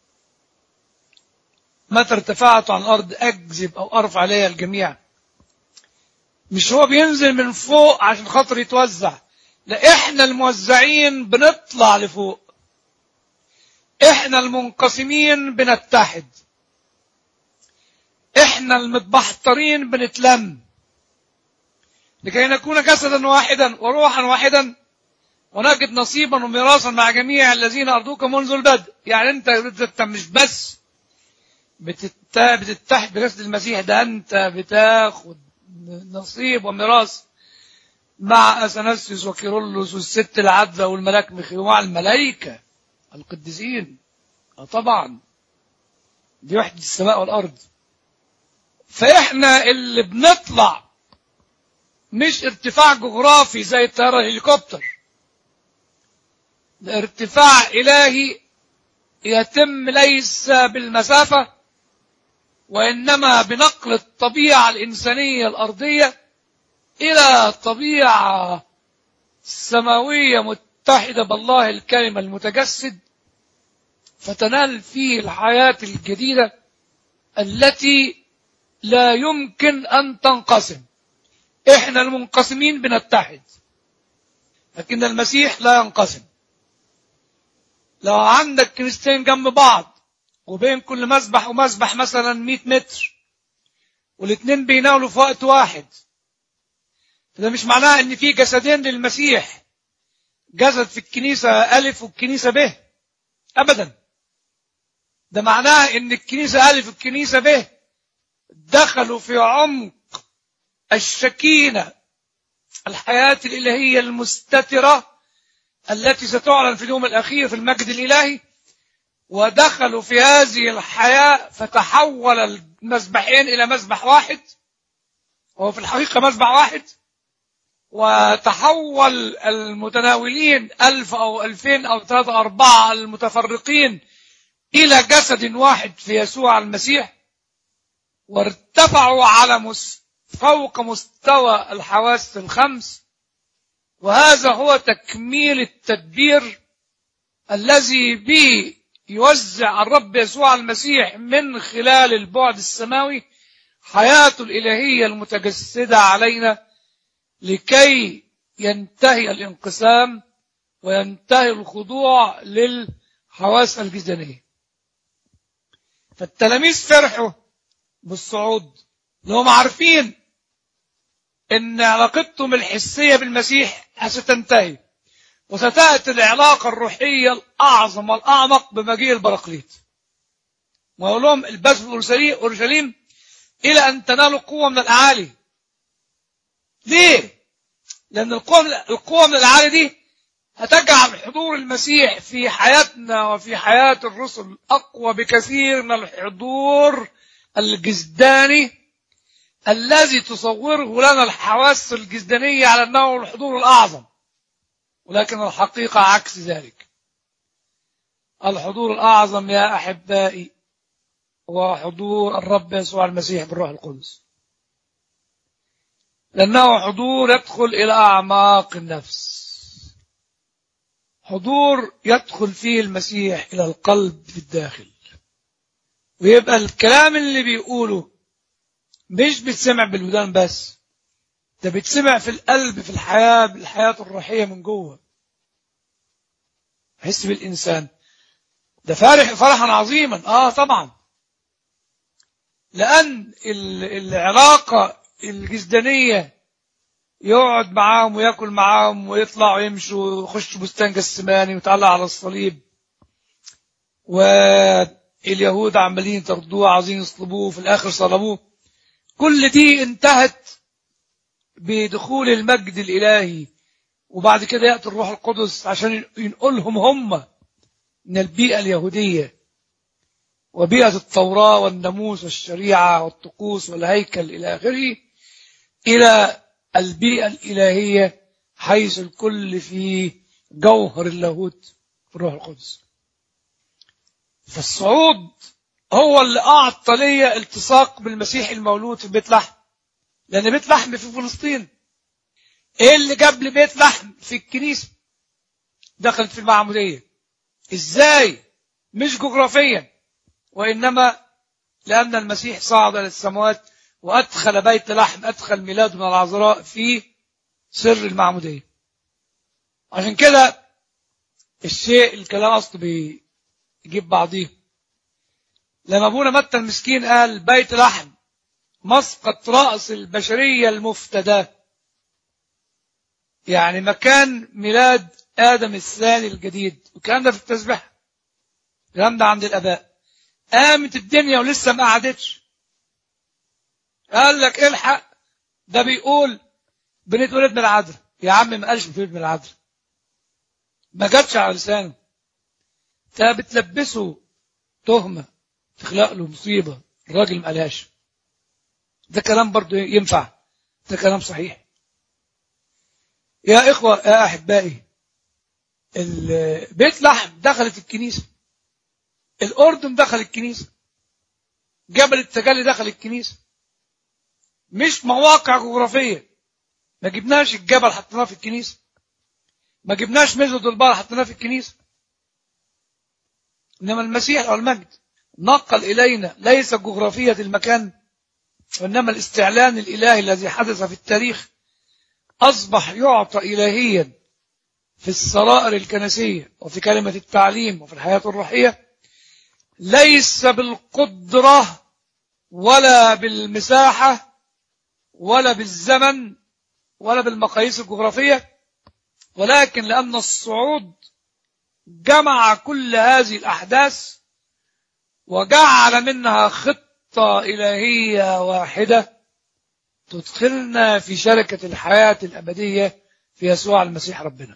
متى ارتفعت عن الأرض أجذب أو أرفع عليها الجميع مش هو بينزل من فوق عشان خاطر يتوزع لا احنا الموزعين بنطلع لفوق احنا المنقسمين بنتحد احنا المتبحترين بنتلم لكي نكون جسدا واحدا وروحا واحدا ونجد نصيبا وميراثا مع جميع الذين ارضوك منذ البدء يعني انت انت مش بس بتت... بتتحد بجسد المسيح ده انت بتاخد نصيب وميراث مع اثناسيوس وكيرلس والست العذراء والملاك ميخيل ومع الملائكه القديسين اه طبعا دي وحده السماء والارض فاحنا اللي بنطلع مش ارتفاع جغرافي زي الطياره الهليكوبتر ده ارتفاع الهي يتم ليس بالمسافه وإنما بنقل الطبيعة الإنسانية الأرضية إلى طبيعة سماوية متحدة بالله الكلمة المتجسد فتنال فيه الحياة الجديدة التي لا يمكن أن تنقسم إحنا المنقسمين بنتحد لكن المسيح لا ينقسم لو عندك كنيستين جنب بعض وبين كل مسبح ومسبح مثلا 100 متر والاثنين بيناولوا في وقت واحد ده مش معناه ان في جسدين للمسيح جسد في الكنيسة ألف والكنيسة ب أبدا ده معناه ان الكنيسة ألف والكنيسة ب دخلوا في عمق الشكينة الحياة الإلهية المستترة التي ستعلن في اليوم الأخير في المجد الإلهي ودخلوا في هذه الحياة فتحول المسبحين إلى مسبح واحد وهو في الحقيقة مسبح واحد وتحول المتناولين ألف أو ألفين أو ثلاثة أربعة المتفرقين إلى جسد واحد في يسوع المسيح وارتفعوا على مس فوق مستوى الحواس الخمس وهذا هو تكميل التدبير الذي به يوزع الرب يسوع المسيح من خلال البعد السماوي حياته الإلهية المتجسدة علينا لكي ينتهي الانقسام وينتهي الخضوع للحواس الجسدانية فالتلاميذ فرحوا بالصعود لهم عارفين ان علاقتهم الحسية بالمسيح ستنتهي وستأتي العلاقة الروحية الأعظم والأعمق بمجيء البراقليط ويقول لهم البسوا في أورشليم إلى أن تنالوا قوة من الأعالي ليه؟ لأن القوة من القوة من الأعالي دي هتجعل حضور المسيح في حياتنا وفي حياة الرسل أقوى بكثير من الحضور الجسداني الذي تصوره لنا الحواس الجسدانية على أنه الحضور الأعظم ولكن الحقيقة عكس ذلك الحضور الأعظم يا أحبائي هو حضور الرب يسوع المسيح بالروح القدس لأنه حضور يدخل إلى أعماق النفس حضور يدخل فيه المسيح إلى القلب في الداخل ويبقى الكلام اللي بيقوله مش بيتسمع بالودان بس ده بيتسمع في القلب في الحياة بالحياة الروحية من جوه حس بالإنسان ده فارح فرحا عظيما آه طبعا لأن العلاقة الجسدانية يقعد معاهم وياكل معاهم ويطلع ويمشي ويخش بستان جسماني ويتعلق على الصليب واليهود عمالين يطردوه عايزين يصلبوه في الآخر صلبوه كل دي انتهت بدخول المجد الإلهي وبعد كده يأتي الروح القدس عشان ينقلهم هم من البيئة اليهودية وبيئة التوراة والناموس والشريعة والطقوس والهيكل إلى آخره إلى البيئة الإلهية حيث الكل في جوهر اللاهوت في الروح القدس فالصعود هو اللي أعطى لي التصاق بالمسيح المولود في بيت لحم لأن بيت لحم في فلسطين إيه اللي جاب لي بيت لحم في الكنيسة دخلت في المعمودية إزاي مش جغرافيا وإنما لأن المسيح صعد إلى السماوات وأدخل بيت لحم أدخل ميلاد من العذراء في سر المعمودية عشان كده الشيء الكلام أصله بيجيب بعضيه لما أبونا متى المسكين قال بيت لحم مسقط رأس البشرية المفتدى يعني مكان ميلاد آدم الثاني الجديد وكان ده في التسبيح الكلام ده عند الآباء قامت الدنيا ولسه ما قعدتش قال لك الحق ده بيقول بنتولد من العذراء يا عم ما قالش بنتولد من العذراء ما جاتش على لسانه ده بتلبسه تهمة تخلق له مصيبة الراجل ما قالهاش ده كلام برضه ينفع ده كلام صحيح يا إخوة يا أحبائي بيت لحم دخلت الكنيسة الأردن دخل الكنيسة جبل التجلي دخل الكنيسة مش مواقع جغرافية ما جبناش الجبل حطيناه في الكنيسة ما جبناش مزود البحر حطيناه في الكنيسة إنما المسيح أو المجد نقل إلينا ليس جغرافية المكان وإنما الاستعلان الإلهي الذي حدث في التاريخ أصبح يعطى إلهيا في السرائر الكنسية وفي كلمة التعليم وفي الحياة الروحية ليس بالقدرة ولا بالمساحة ولا بالزمن ولا بالمقاييس الجغرافية ولكن لأن الصعود جمع كل هذه الأحداث وجعل منها خطة إلهية واحدة تدخلنا في شركة الحياة الأبدية في يسوع المسيح ربنا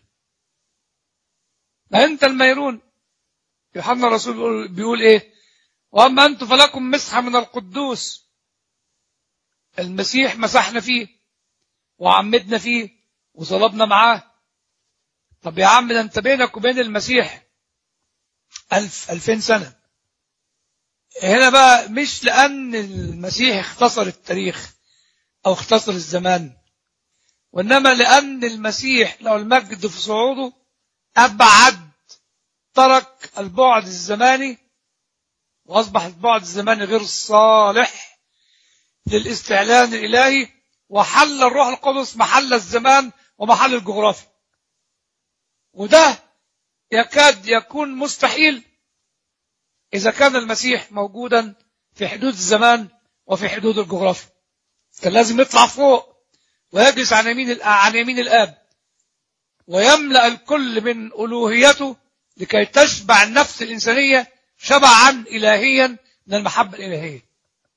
ما أنت الميرون يوحنا الرسول بيقول, بيقول إيه وأما أنتم فلكم مسحة من القدوس المسيح مسحنا فيه وعمدنا فيه وصلبنا معاه طب يا عم ده انت بينك وبين المسيح ألف ألفين سنة هنا بقى مش لأن المسيح اختصر التاريخ أو اختصر الزمان وإنما لأن المسيح لو المجد في صعوده أبعد ترك البعد الزماني وأصبح البعد الزماني غير صالح للاستعلان الإلهي وحل الروح القدس محل الزمان ومحل الجغرافي وده يكاد يكون مستحيل إذا كان المسيح موجودا في حدود الزمان وفي حدود الجغرافيا كان لازم يطلع فوق ويجلس عن يمين عن يمين الآب ويملأ الكل من ألوهيته لكي تشبع النفس الإنسانية شبعا إلهيا من المحبة الإلهية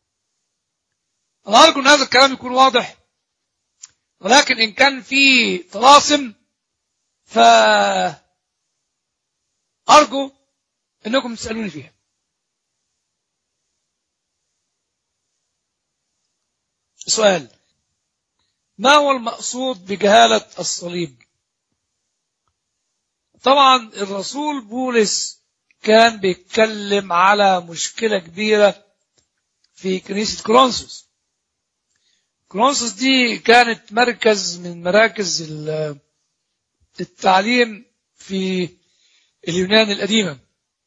أنا أرجو أن هذا الكلام يكون واضح ولكن إن كان في طلاسم فأرجو أنكم تسألوني فيها سؤال ما هو المقصود بجهالة الصليب طبعا الرسول بولس كان بيتكلم على مشكلة كبيرة في كنيسة كرونسوس كرونسوس دي كانت مركز من مراكز التعليم في اليونان القديمة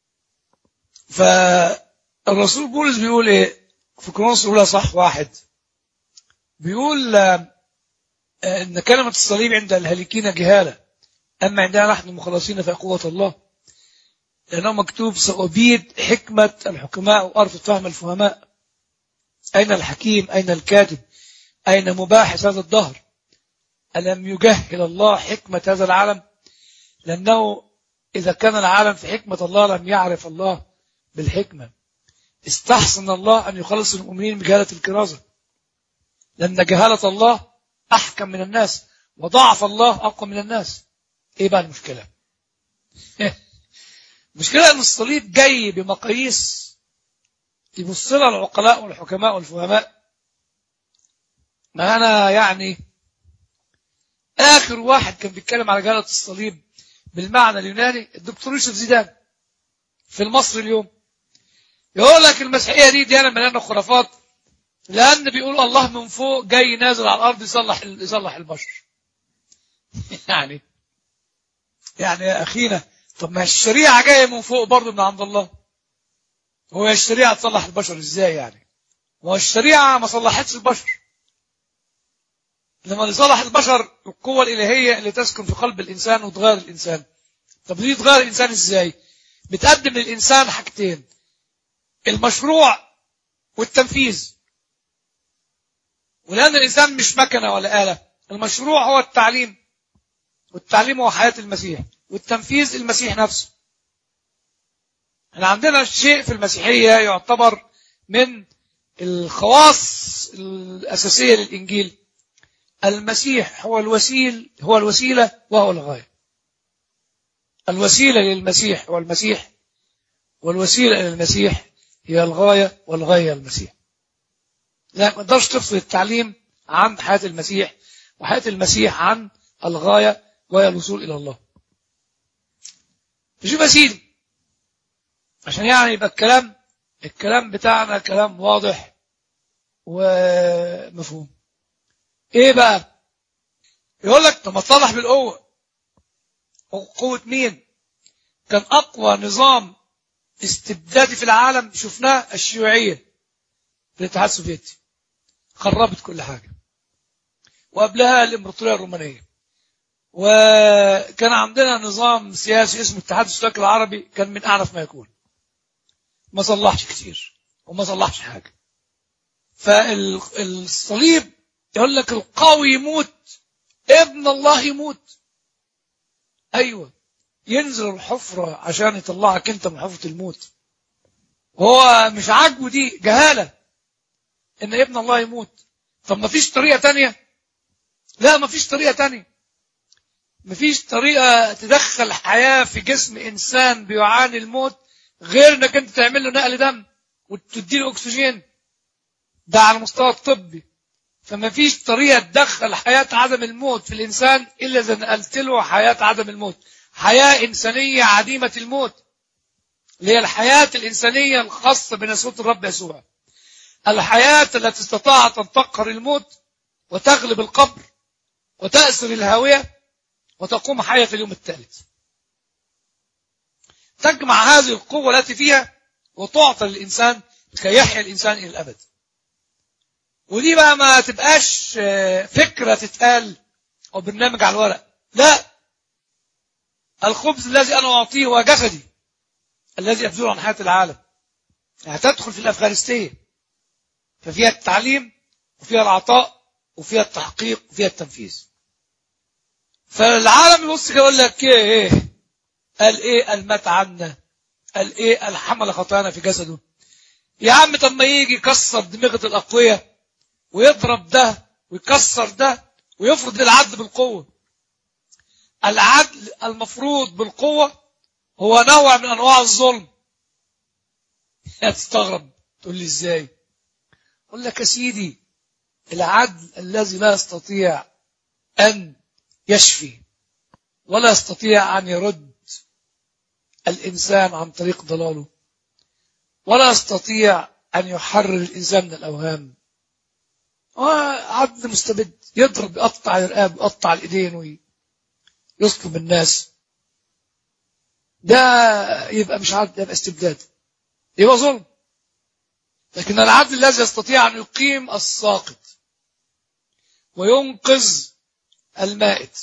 فالرسول بولس بيقول ايه في كرونسوس الأولى صح واحد بيقول ان كلمة الصليب عند الهالكين جهالة أما عندنا نحن مخلصين في قوة الله لأنه مكتوب سأبيد حكمة الحكماء وأرفض فهم الفهماء أين الحكيم أين الكاتب أين مباحث هذا الدهر ألم يجهل الله حكمة هذا العالم لأنه إذا كان العالم في حكمة الله لم يعرف الله بالحكمة استحسن الله أن يخلص المؤمنين بجهالة الكرازة لأن جهالة الله أحكم من الناس وضعف الله أقوى من الناس إيه بقى المشكلة المشكلة أن الصليب جاي بمقاييس يبص لها العقلاء والحكماء والفهماء ما أنا يعني آخر واحد كان بيتكلم على جهالة الصليب بالمعنى اليوناني الدكتور يوسف زيدان في المصري اليوم يقول لك المسيحية دي ديانة مليانة خرافات لأن بيقول الله من فوق جاي نازل على الأرض يصلح يصلح البشر يعني يعني يا أخينا طب ما الشريعة جاية من فوق برضه من عند الله هو الشريعة تصلح البشر ازاي يعني ما الشريعة ما صلحتش البشر لما لصالح البشر القوة الإلهية اللي تسكن في قلب الإنسان وتغير الإنسان طب دي تغير الإنسان إزاي بتقدم للإنسان حاجتين المشروع والتنفيذ ولأن الإنسان مش مكنة ولا آلة المشروع هو التعليم والتعليم هو حياة المسيح والتنفيذ المسيح نفسه احنا عندنا شيء في المسيحية يعتبر من الخواص الأساسية للإنجيل المسيح هو الوسيل هو الوسيلة وهو الغاية الوسيلة للمسيح هو المسيح والوسيلة للمسيح هي الغاية والغاية المسيح لا ما تقدرش تفصل التعليم عن حياة المسيح وحياة المسيح عن الغاية وهي الوصول إلى الله شوف يا سيدي عشان يعني يبقى الكلام الكلام بتاعنا كلام واضح ومفهوم ايه بقى يقول لك طب ما تصلح بالقوة قوة مين كان أقوى نظام استبدادي في العالم شفناه الشيوعية في الاتحاد السوفيتي خربت كل حاجة وقبلها الإمبراطورية الرومانية وكان عندنا نظام سياسي اسمه الاتحاد الاشتراكي العربي كان من أعنف ما يكون ما صلحش كتير وما صلحش حاجة فالصليب يقول لك القوي يموت ابن الله يموت أيوة ينزل الحفرة عشان يطلعك انت من حفرة الموت هو مش عاجبه دي جهالة ان ابن الله يموت طب ما فيش طريقة تانية لا ما فيش طريقة تانية ما فيش طريقة تدخل حياة في جسم إنسان بيعاني الموت غير انك انت تعمل له نقل دم وتديله أكسجين ده على المستوى الطبي فما فيش طريقة تدخل حياة عدم الموت في الإنسان إلا إذا نقلت له حياة عدم الموت حياة إنسانية عديمة الموت اللي هي الحياة الإنسانية الخاصة بنسوة الرب يسوع الحياة التي استطاعت أن تقهر الموت وتغلب القبر وتأسر الهاوية وتقوم حياة في اليوم الثالث تجمع هذه القوة التي فيها وتعطى للإنسان كي يحيا الإنسان إلى الأبد ودي بقى ما تبقاش فكرة تتقال أو برنامج على الورق لا الخبز الذي أنا أعطيه هو جسدي الذي يبذل عن حياة العالم هتدخل في الأفغانستية ففيها التعليم وفيها العطاء وفيها التحقيق وفيها التنفيذ فالعالم يبص يقول لك ايه ايه قال ايه قال مات عنا قال ايه قال حمل خطايانا في جسده يا عم طب ما يجي يكسر دماغة الأقوياء ويضرب ده ويكسر ده ويفرض العدل بالقوة العدل المفروض بالقوة هو نوع من أنواع الظلم تستغرب تقول لي ازاي اقول لك يا سيدي العدل الذي لا يستطيع أن يشفي ولا يستطيع أن يرد الإنسان عن طريق ضلاله ولا يستطيع أن يحرر الإنسان من الأوهام عبد مستبد يضرب يقطع الرقاب يقطع الإيدين ويصلب الناس ده يبقى مش عدل يبقى استبداد يبقى ظلم لكن العدل الذي يستطيع أن يقيم الساقط وينقذ المائت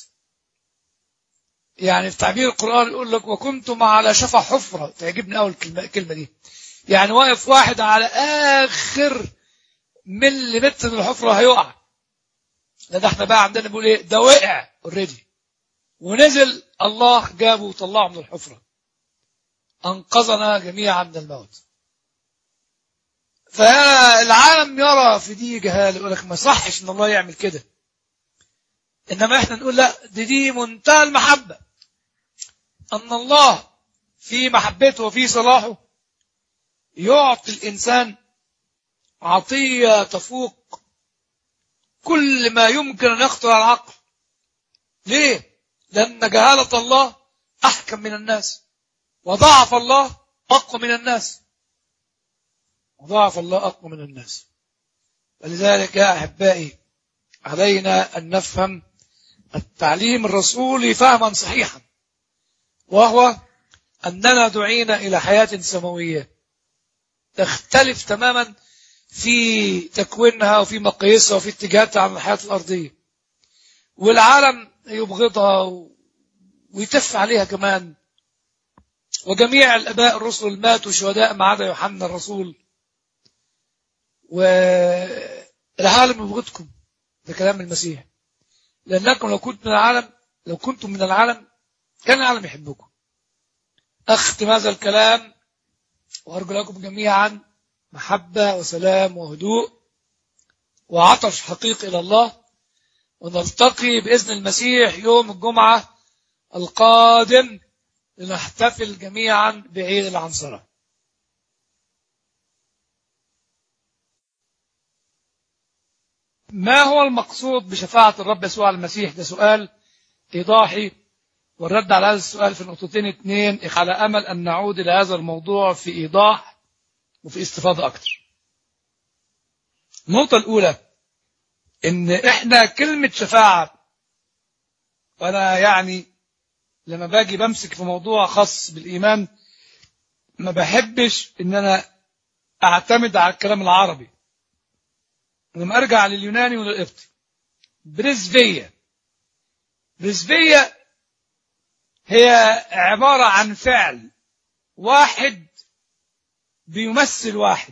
يعني في تعبير القرآن يقول لك وكنتم على شفا حفرة تعجبني أول الكلمة دي يعني واقف واحد على آخر مليمتر من الحفرة هيقع لأن احنا بقى عندنا بيقول ايه ده وقع اوريدي ونزل الله جابه وطلعه من الحفرة أنقذنا جميعا من الموت فالعالم يرى في دي جهالة يقول لك ما صحش ان الله يعمل كده انما احنا نقول لا دي دي منتهى المحبة ان الله في محبته وفي صلاحه يعطي الانسان عطية تفوق كل ما يمكن ان يخطر على العقل ليه لان جهالة الله احكم من الناس وضعف الله اقوى من الناس وضعف الله اقوى من الناس ولذلك يا احبائي علينا ان نفهم التعليم الرسولي فهما صحيحا وهو أننا دعينا إلى حياة سماوية تختلف تماما في تكوينها وفي مقاييسها وفي اتجاهاتها عن الحياة الأرضية والعالم يبغضها ويتف عليها كمان وجميع الآباء الرسل ماتوا شهداء ما عدا يوحنا الرسول والعالم يبغضكم ده كلام المسيح لأنكم لو كنتم من العالم لو كنتم من العالم كان العالم يحبكم أختم هذا الكلام وأرجو لكم جميعا محبة وسلام وهدوء وعطش حقيقي إلى الله ونلتقي بإذن المسيح يوم الجمعة القادم لنحتفل جميعا بعيد العنصرة ما هو المقصود بشفاعة الرب يسوع المسيح ده سؤال إيضاحي والرد على هذا السؤال في نقطتين اثنين على أمل أن نعود إلى هذا الموضوع في إيضاح وفي استفاضة أكثر النقطة الأولى إن إحنا كلمة شفاعة وأنا يعني لما باجي بمسك في موضوع خاص بالإيمان ما بحبش ان انا اعتمد على الكلام العربي لما ارجع لليوناني وللقبطي بريزفية بريزفية هي عبارة عن فعل واحد بيمثل واحد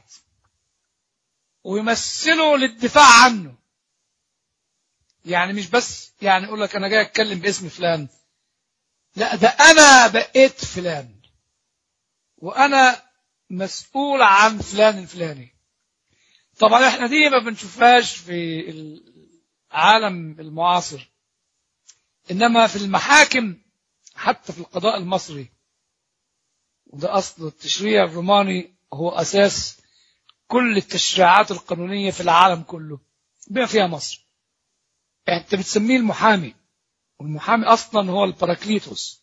ويمثله للدفاع عنه يعني مش بس يعني يقول لك انا جاي اتكلم باسم فلان لا ده انا بقيت فلان وانا مسؤول عن فلان الفلاني طبعا احنا دي ما بنشوفهاش في العالم المعاصر انما في المحاكم حتى في القضاء المصري وده اصل التشريع الروماني هو اساس كل التشريعات القانونيه في العالم كله بما فيها مصر انت بتسميه المحامي والمحامي اصلا هو الباراكليتوس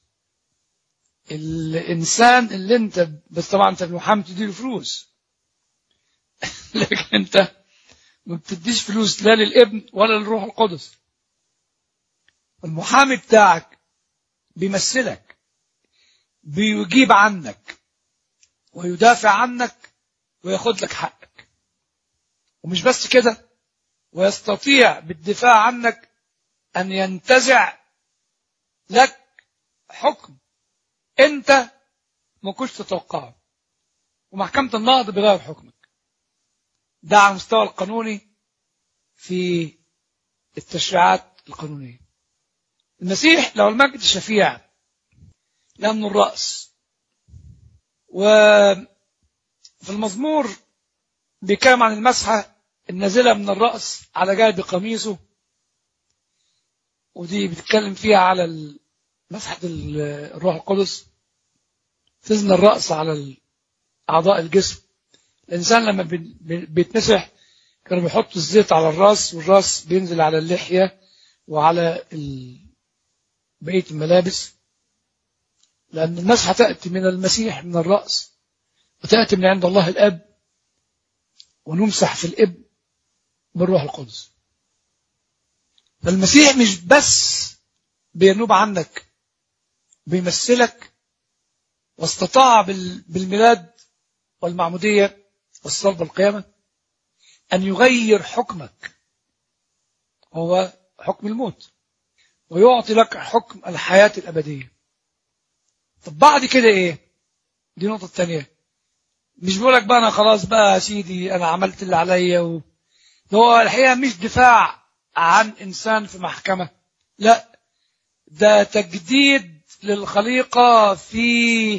الانسان اللي انت بس طبعا انت المحامي تديله فلوس لكن انت ما بتديش فلوس لا للابن ولا للروح القدس المحامي بتاعك بيمثلك بيجيب عنك ويدافع عنك وياخد لك حقك ومش بس كده ويستطيع بالدفاع عنك أن ينتزع لك حكم أنت ما كنتش تتوقعه ومحكمة النقض بغير حكمك ده على المستوى القانوني في التشريعات القانونية المسيح لو المجد الشفيع لأنه الرأس وفي المزمور بيتكلم عن المسحة النازلة من الرأس على جانب قميصه ودي بتتكلم فيها على مسحة الروح القدس تزن الرأس على أعضاء الجسم الإنسان لما بيتمسح كانوا بيحطوا الزيت على الراس والراس بينزل على اللحية وعلى بقية الملابس لأن المسحة تأتي من المسيح من الرأس وتأتي من عند الله الأب ونمسح في الإب بالروح القدس فالمسيح مش بس بينوب عنك بيمثلك واستطاع بالميلاد والمعمودية والصلب والقيامة أن يغير حكمك هو حكم الموت ويعطي لك حكم الحياة الأبدية طب بعد كده إيه دي النقطة الثانية مش بقولك بقى أنا خلاص بقى يا سيدي أنا عملت اللي عليا و... هو الحقيقة مش دفاع عن إنسان في محكمة لا ده تجديد للخليقة في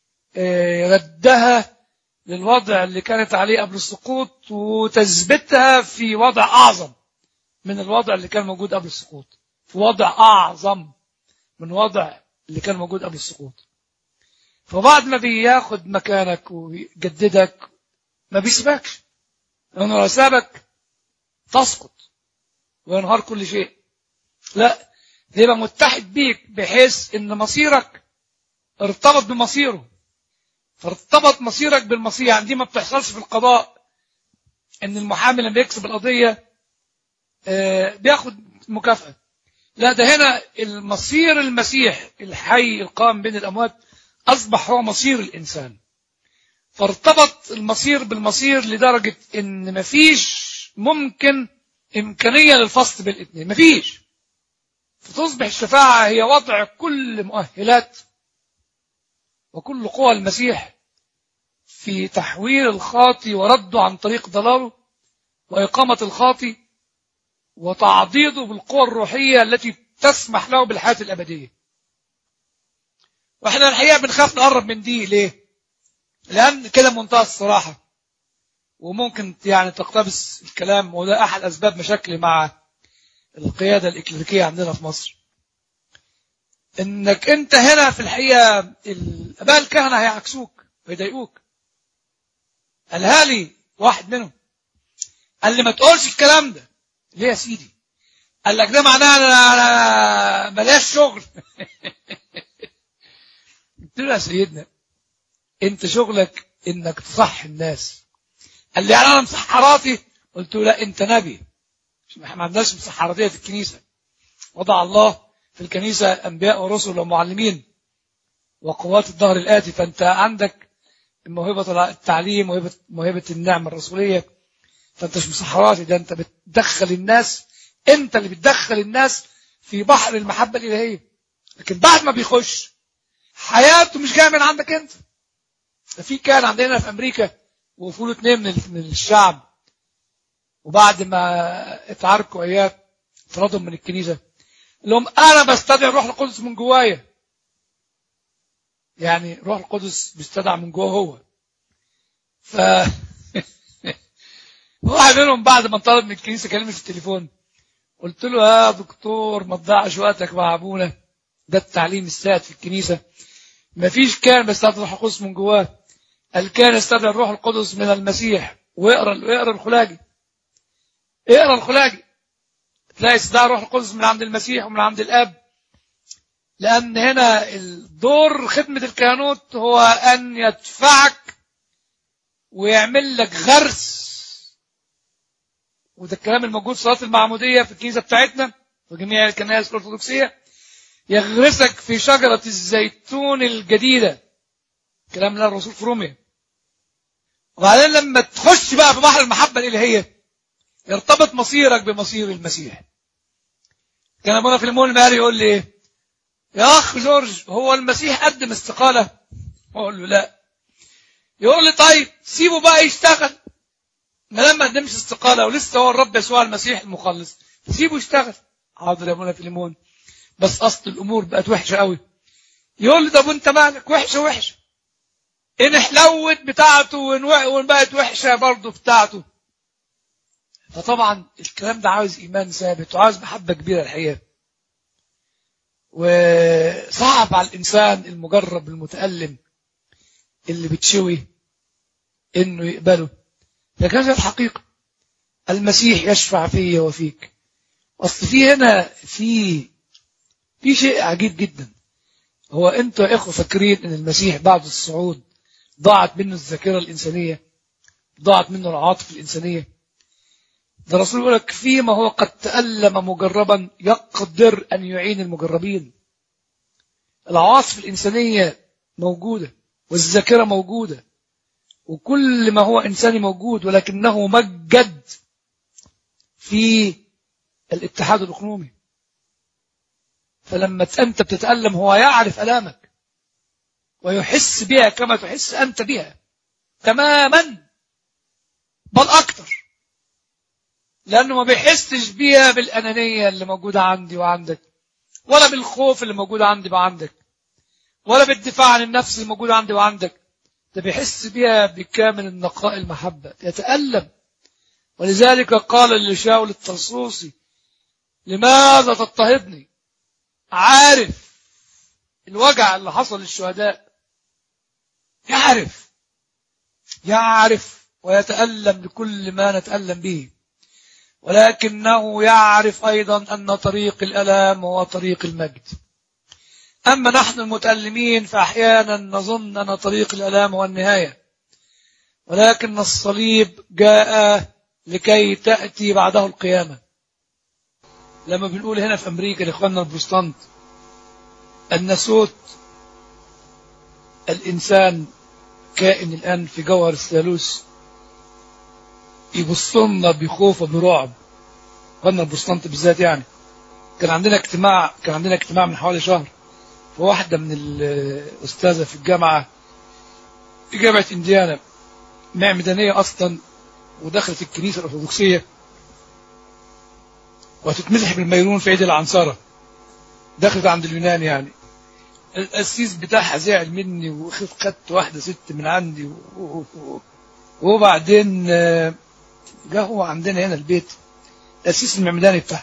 ردها للوضع اللي كانت عليه قبل السقوط وتثبيتها في وضع أعظم من الوضع اللي كان موجود قبل السقوط في وضع أعظم من وضع اللي كان موجود قبل السقوط فبعد ما بياخد مكانك ويجددك ما بيسيبكش لأنه لو سابك تسقط وينهار كل شيء لا يبقى متحد بيك بحيث ان مصيرك ارتبط بمصيره فارتبط مصيرك بالمصير يعني دي ما بتحصلش في القضاء ان المحامي لما يكسب القضية آه بياخد مكافأة لا ده هنا المصير المسيح الحي القام بين الأموات أصبح هو مصير الإنسان فارتبط المصير بالمصير لدرجة ان مفيش ممكن إمكانية للفصل بين الاثنين مفيش فتصبح الشفاعة هي وضع كل مؤهلات وكل قوى المسيح في تحويل الخاطي ورده عن طريق ضلاله وإقامة الخاطي وتعضيده بالقوى الروحية التي تسمح له بالحياة الأبدية واحنا الحقيقة بنخاف نقرب من دي ليه لأن كده منتهى الصراحة وممكن يعني تقتبس الكلام وده أحد أسباب مشاكلي مع القيادة الإكليريكية عندنا في مصر إنك أنت هنا في الحقيقة الآباء الكهنة هيعكسوك ويضايقوك قالها لي واحد منهم قال لي ما تقولش الكلام ده ليه يا سيدي قال لك ده معناه أنا, أنا بلاش شغل قلت له يا سيدنا انت شغلك انك تصح الناس قال لي يعني انا مسحراتي قلت له لا انت نبي ما عندناش مسحراتيه في الكنيسه وضع الله في الكنيسه انبياء ورسل ومعلمين وقوات الظهر الاتي فانت عندك موهبة التعليم موهبة موهبة النعمة الرسولية فانت مش مسحراتي ده انت بتدخل الناس انت اللي بتدخل الناس في بحر المحبة الإلهية لكن بعد ما بيخش حياته مش جايه من عندك انت ده في كان عندنا في امريكا وفولوا اتنين من من الشعب وبعد ما اتعاركوا اياه طردهم من الكنيسه قال لهم انا بستدعي الروح القدس من جوايا يعني روح القدس بيستدعى من جوه هو ف واحد منهم بعد ما انطرد من الكنيسه كلمني في التليفون قلت له يا دكتور ما تضيعش وقتك مع ابونا ده التعليم السائد في الكنيسه مفيش كان بيستدعي الروح القدس من جواه قال كان يستدعي الروح القدس من المسيح واقرا اقرا الخلاجي اقرا الخلاجي تلاقي استدعاء الروح القدس من عند المسيح ومن عند الاب لان هنا الدور خدمه الكهنوت هو ان يدفعك ويعمل لك غرس وده الكلام الموجود في صلاه المعموديه في الكنيسه بتاعتنا وجميع الكنائس الارثوذكسيه يغرسك في شجره الزيتون الجديده كلام الله الرسول في روميا وبعدين لما تخش بقى في بحر المحبه الالهيه يرتبط مصيرك بمصير المسيح كان ابونا في المول المالي يقول لي ايه يا اخ جورج هو المسيح قدم استقاله اقول له لا يقول لي طيب سيبه بقى يشتغل ما لما قدمش استقاله ولسه هو الرب يسوع المسيح المخلص سيبه يشتغل حاضر يا ابونا في المول بس اصل الامور بقت وحشه قوي يقول لي طب وانت مالك وحشه وحشه ان حلوت بتاعته وان بقت وحشه برضه بتاعته فطبعا الكلام ده عاوز ايمان ثابت وعاوز محبه كبيره الحقيقه وصعب على الانسان المجرب المتالم اللي بتشوي انه يقبله لكن الحقيقه المسيح يشفع في وفيك اصل في هنا في في شيء عجيب جدا هو انتوا يا اخوه فاكرين ان المسيح بعد الصعود ضاعت منه الذاكره الانسانيه ضاعت منه العواطف الانسانيه ده الرسول يقول لك فيما هو قد تألم مجربا يقدر أن يعين المجربين العواطف الإنسانية موجودة والذاكرة موجودة وكل ما هو إنساني موجود ولكنه مجد في الاتحاد الإقليمي فلما أنت بتتألم هو يعرف ألامك ويحس بها كما تحس أنت بها تماما بل أكثر لأنه ما بيحسش بيها بالأنانية اللي موجودة عندي وعندك ولا بالخوف اللي موجود عندي وعندك ولا بالدفاع عن النفس اللي موجود عندي وعندك ده بيحس بيها بكامل النقاء المحبة يتألم ولذلك قال لشاول الطرسوسي لماذا تضطهدني عارف الوجع اللي حصل للشهداء يعرف يعرف ويتألم لكل ما نتألم به ولكنه يعرف أيضا أن طريق الألام هو طريق المجد أما نحن المتألمين فأحيانا نظن أن طريق الألام هو النهاية ولكن الصليب جاء لكي تأتي بعده القيامة لما بنقول هنا في أمريكا لإخواننا البروتستانت أن صوت الإنسان كائن الآن في جوهر الثالوث يبصلنا بخوف وبرعب اخواننا البروتستانت بالذات يعني كان عندنا اجتماع كان عندنا اجتماع من حوالي شهر فواحده من الاستاذه في الجامعه في جامعه انديانا معمدانيه اصلا ودخلت الكنيسه الارثوذكسيه وهتتمسح بالميرون في عيد العنصره دخلت عند اليونان يعني القسيس بتاعها زعل مني وخدت واحده ست من عندي وبعدين جه هو عندنا هنا البيت القسيس المعمداني بتاعها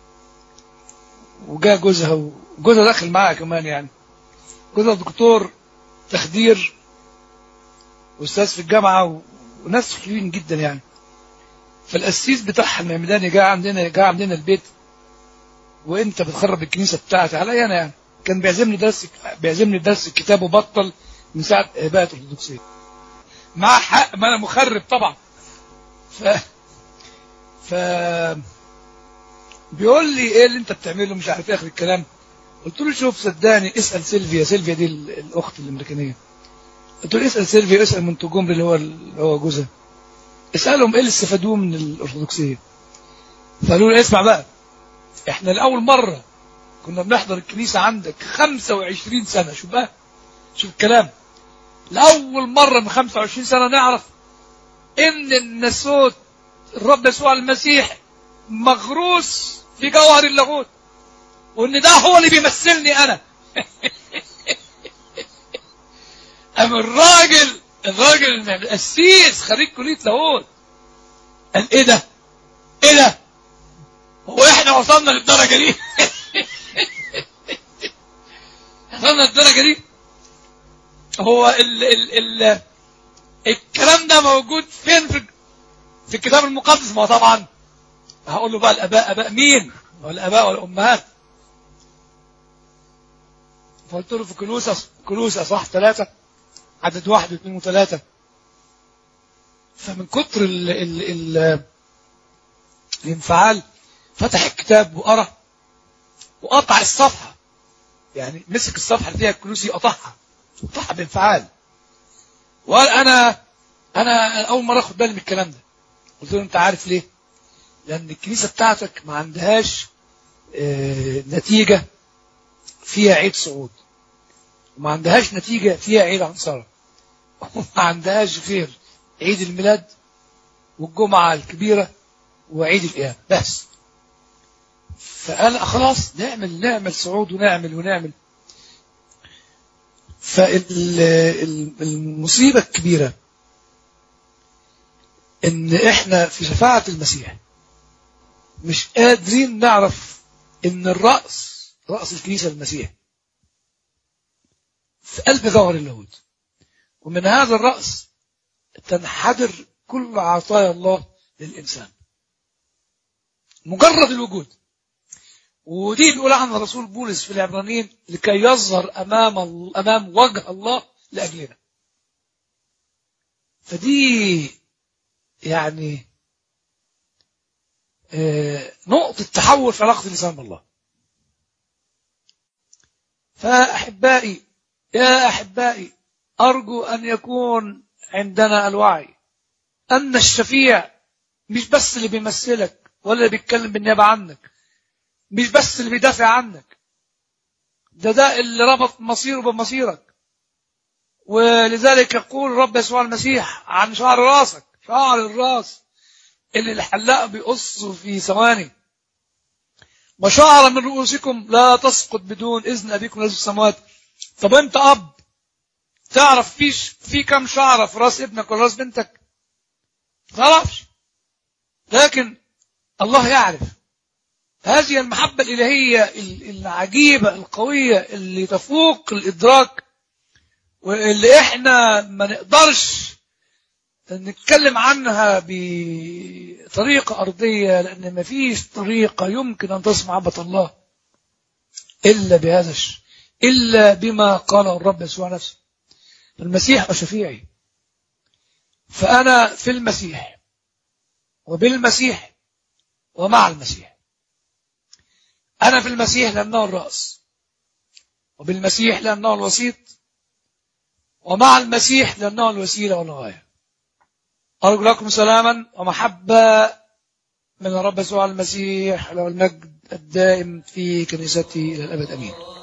وجاء جوزها وجوزها دخل معاها كمان يعني جوزها دكتور تخدير واستاذ في الجامعه وناس حلوين جدا يعني فالقسيس بتاعها المعمداني جاء عندنا جاء عندنا البيت وانت بتخرب الكنيسه بتاعتي عليا انا يعني كان بيعزمني درس بيعزمني درس الكتاب وبطل من ساعه اباء الارثوذكسيه مع حق ما انا مخرب طبعا ف ف بيقول لي ايه اللي انت بتعمله مش عارف ايه اخر الكلام قلت له شوف صدقني اسال سيلفيا سيلفيا دي الاخت الامريكانيه قلت له اسال سيلفيا اسال منتجومري اللي هو اللي هو جوزها اسالهم ايه اللي استفادوه من الارثوذكسيه فقالوا لي اسمع بقى احنا لاول مره كنا بنحضر الكنيسه عندك 25 سنه شوف بقى شوف الكلام لاول مره من 25 سنه نعرف ان النسوت الرب يسوع المسيح مغروس في جوهر اللاهوت وان ده هو اللي بيمثلني انا أم الراجل الراجل القسيس خريج كلية لاهوت قال ايه ده ايه ده هو احنا وصلنا للدرجة دي وصلنا للدرجة دي هو ال ال ال الكلام ده موجود فين في في الكتاب المقدس ما هو طبعا هقول له بقى الاباء اباء مين والاباء والامهات فقلت له في كلوسة كلوسة صح ثلاثة عدد واحد واثنين وثلاثة فمن كتر ال ال ال الانفعال فتح الكتاب وقرا وقطع الصفحة يعني مسك الصفحة اللي فيها الكلوسي قطعها قطعها بانفعال وقال أنا أنا أول مرة أخد بالي من الكلام ده قلت له أنت عارف ليه؟ لأن الكنيسة بتاعتك ما عندهاش آه، نتيجة فيها عيد صعود وما عندهاش نتيجة فيها عيد عنصرة وما عندهاش غير عيد الميلاد والجمعة الكبيرة وعيد القيامة بس فقال خلاص نعمل نعمل صعود ونعمل ونعمل فالمصيبة الكبيرة ان احنا في شفاعة المسيح مش قادرين نعرف ان الرأس رأس الكنيسة المسيح في قلب جوهر اللاهوت ومن هذا الرأس تنحدر كل عطايا الله للإنسان مجرد الوجود ودي بيقول عنها الرسول بولس في العبرانيين لكي يظهر أمام أمام وجه الله لأجلنا فدي يعني آه، نقطة تحول في علاقة الإنسان بالله فأحبائي يا أحبائي أرجو أن يكون عندنا الوعي أن الشفيع مش بس اللي بيمثلك ولا اللي بيتكلم بالنيابة عنك مش بس اللي بيدافع عنك ده ده اللي ربط مصيره بمصيرك ولذلك يقول رب يسوع المسيح عن شعر راسك شعر الراس اللي الحلاق بيقصه في ثواني وشعر من رؤوسكم لا تسقط بدون إذن أبيكم الذي في السماوات طب أنت أب تعرف فيش في كم شعرة في راس ابنك ولا راس بنتك ما تعرفش لكن الله يعرف هذه المحبة الإلهية العجيبة القوية اللي تفوق الإدراك واللي إحنا ما نقدرش نتكلم عنها بطريقة أرضية لأن ما فيش طريقة يمكن أن تصنع عبة الله إلا بهذا الشيء إلا بما قاله الرب يسوع نفسه المسيح وشفيعي فأنا في المسيح وبالمسيح ومع المسيح أنا في المسيح لأنه الرأس وبالمسيح لأنه الوسيط ومع المسيح لأنه الوسيلة والغاية أرجو لكم سلاما ومحبة من الرب يسوع المسيح له المجد الدائم في كنيسته إلى الأبد أمين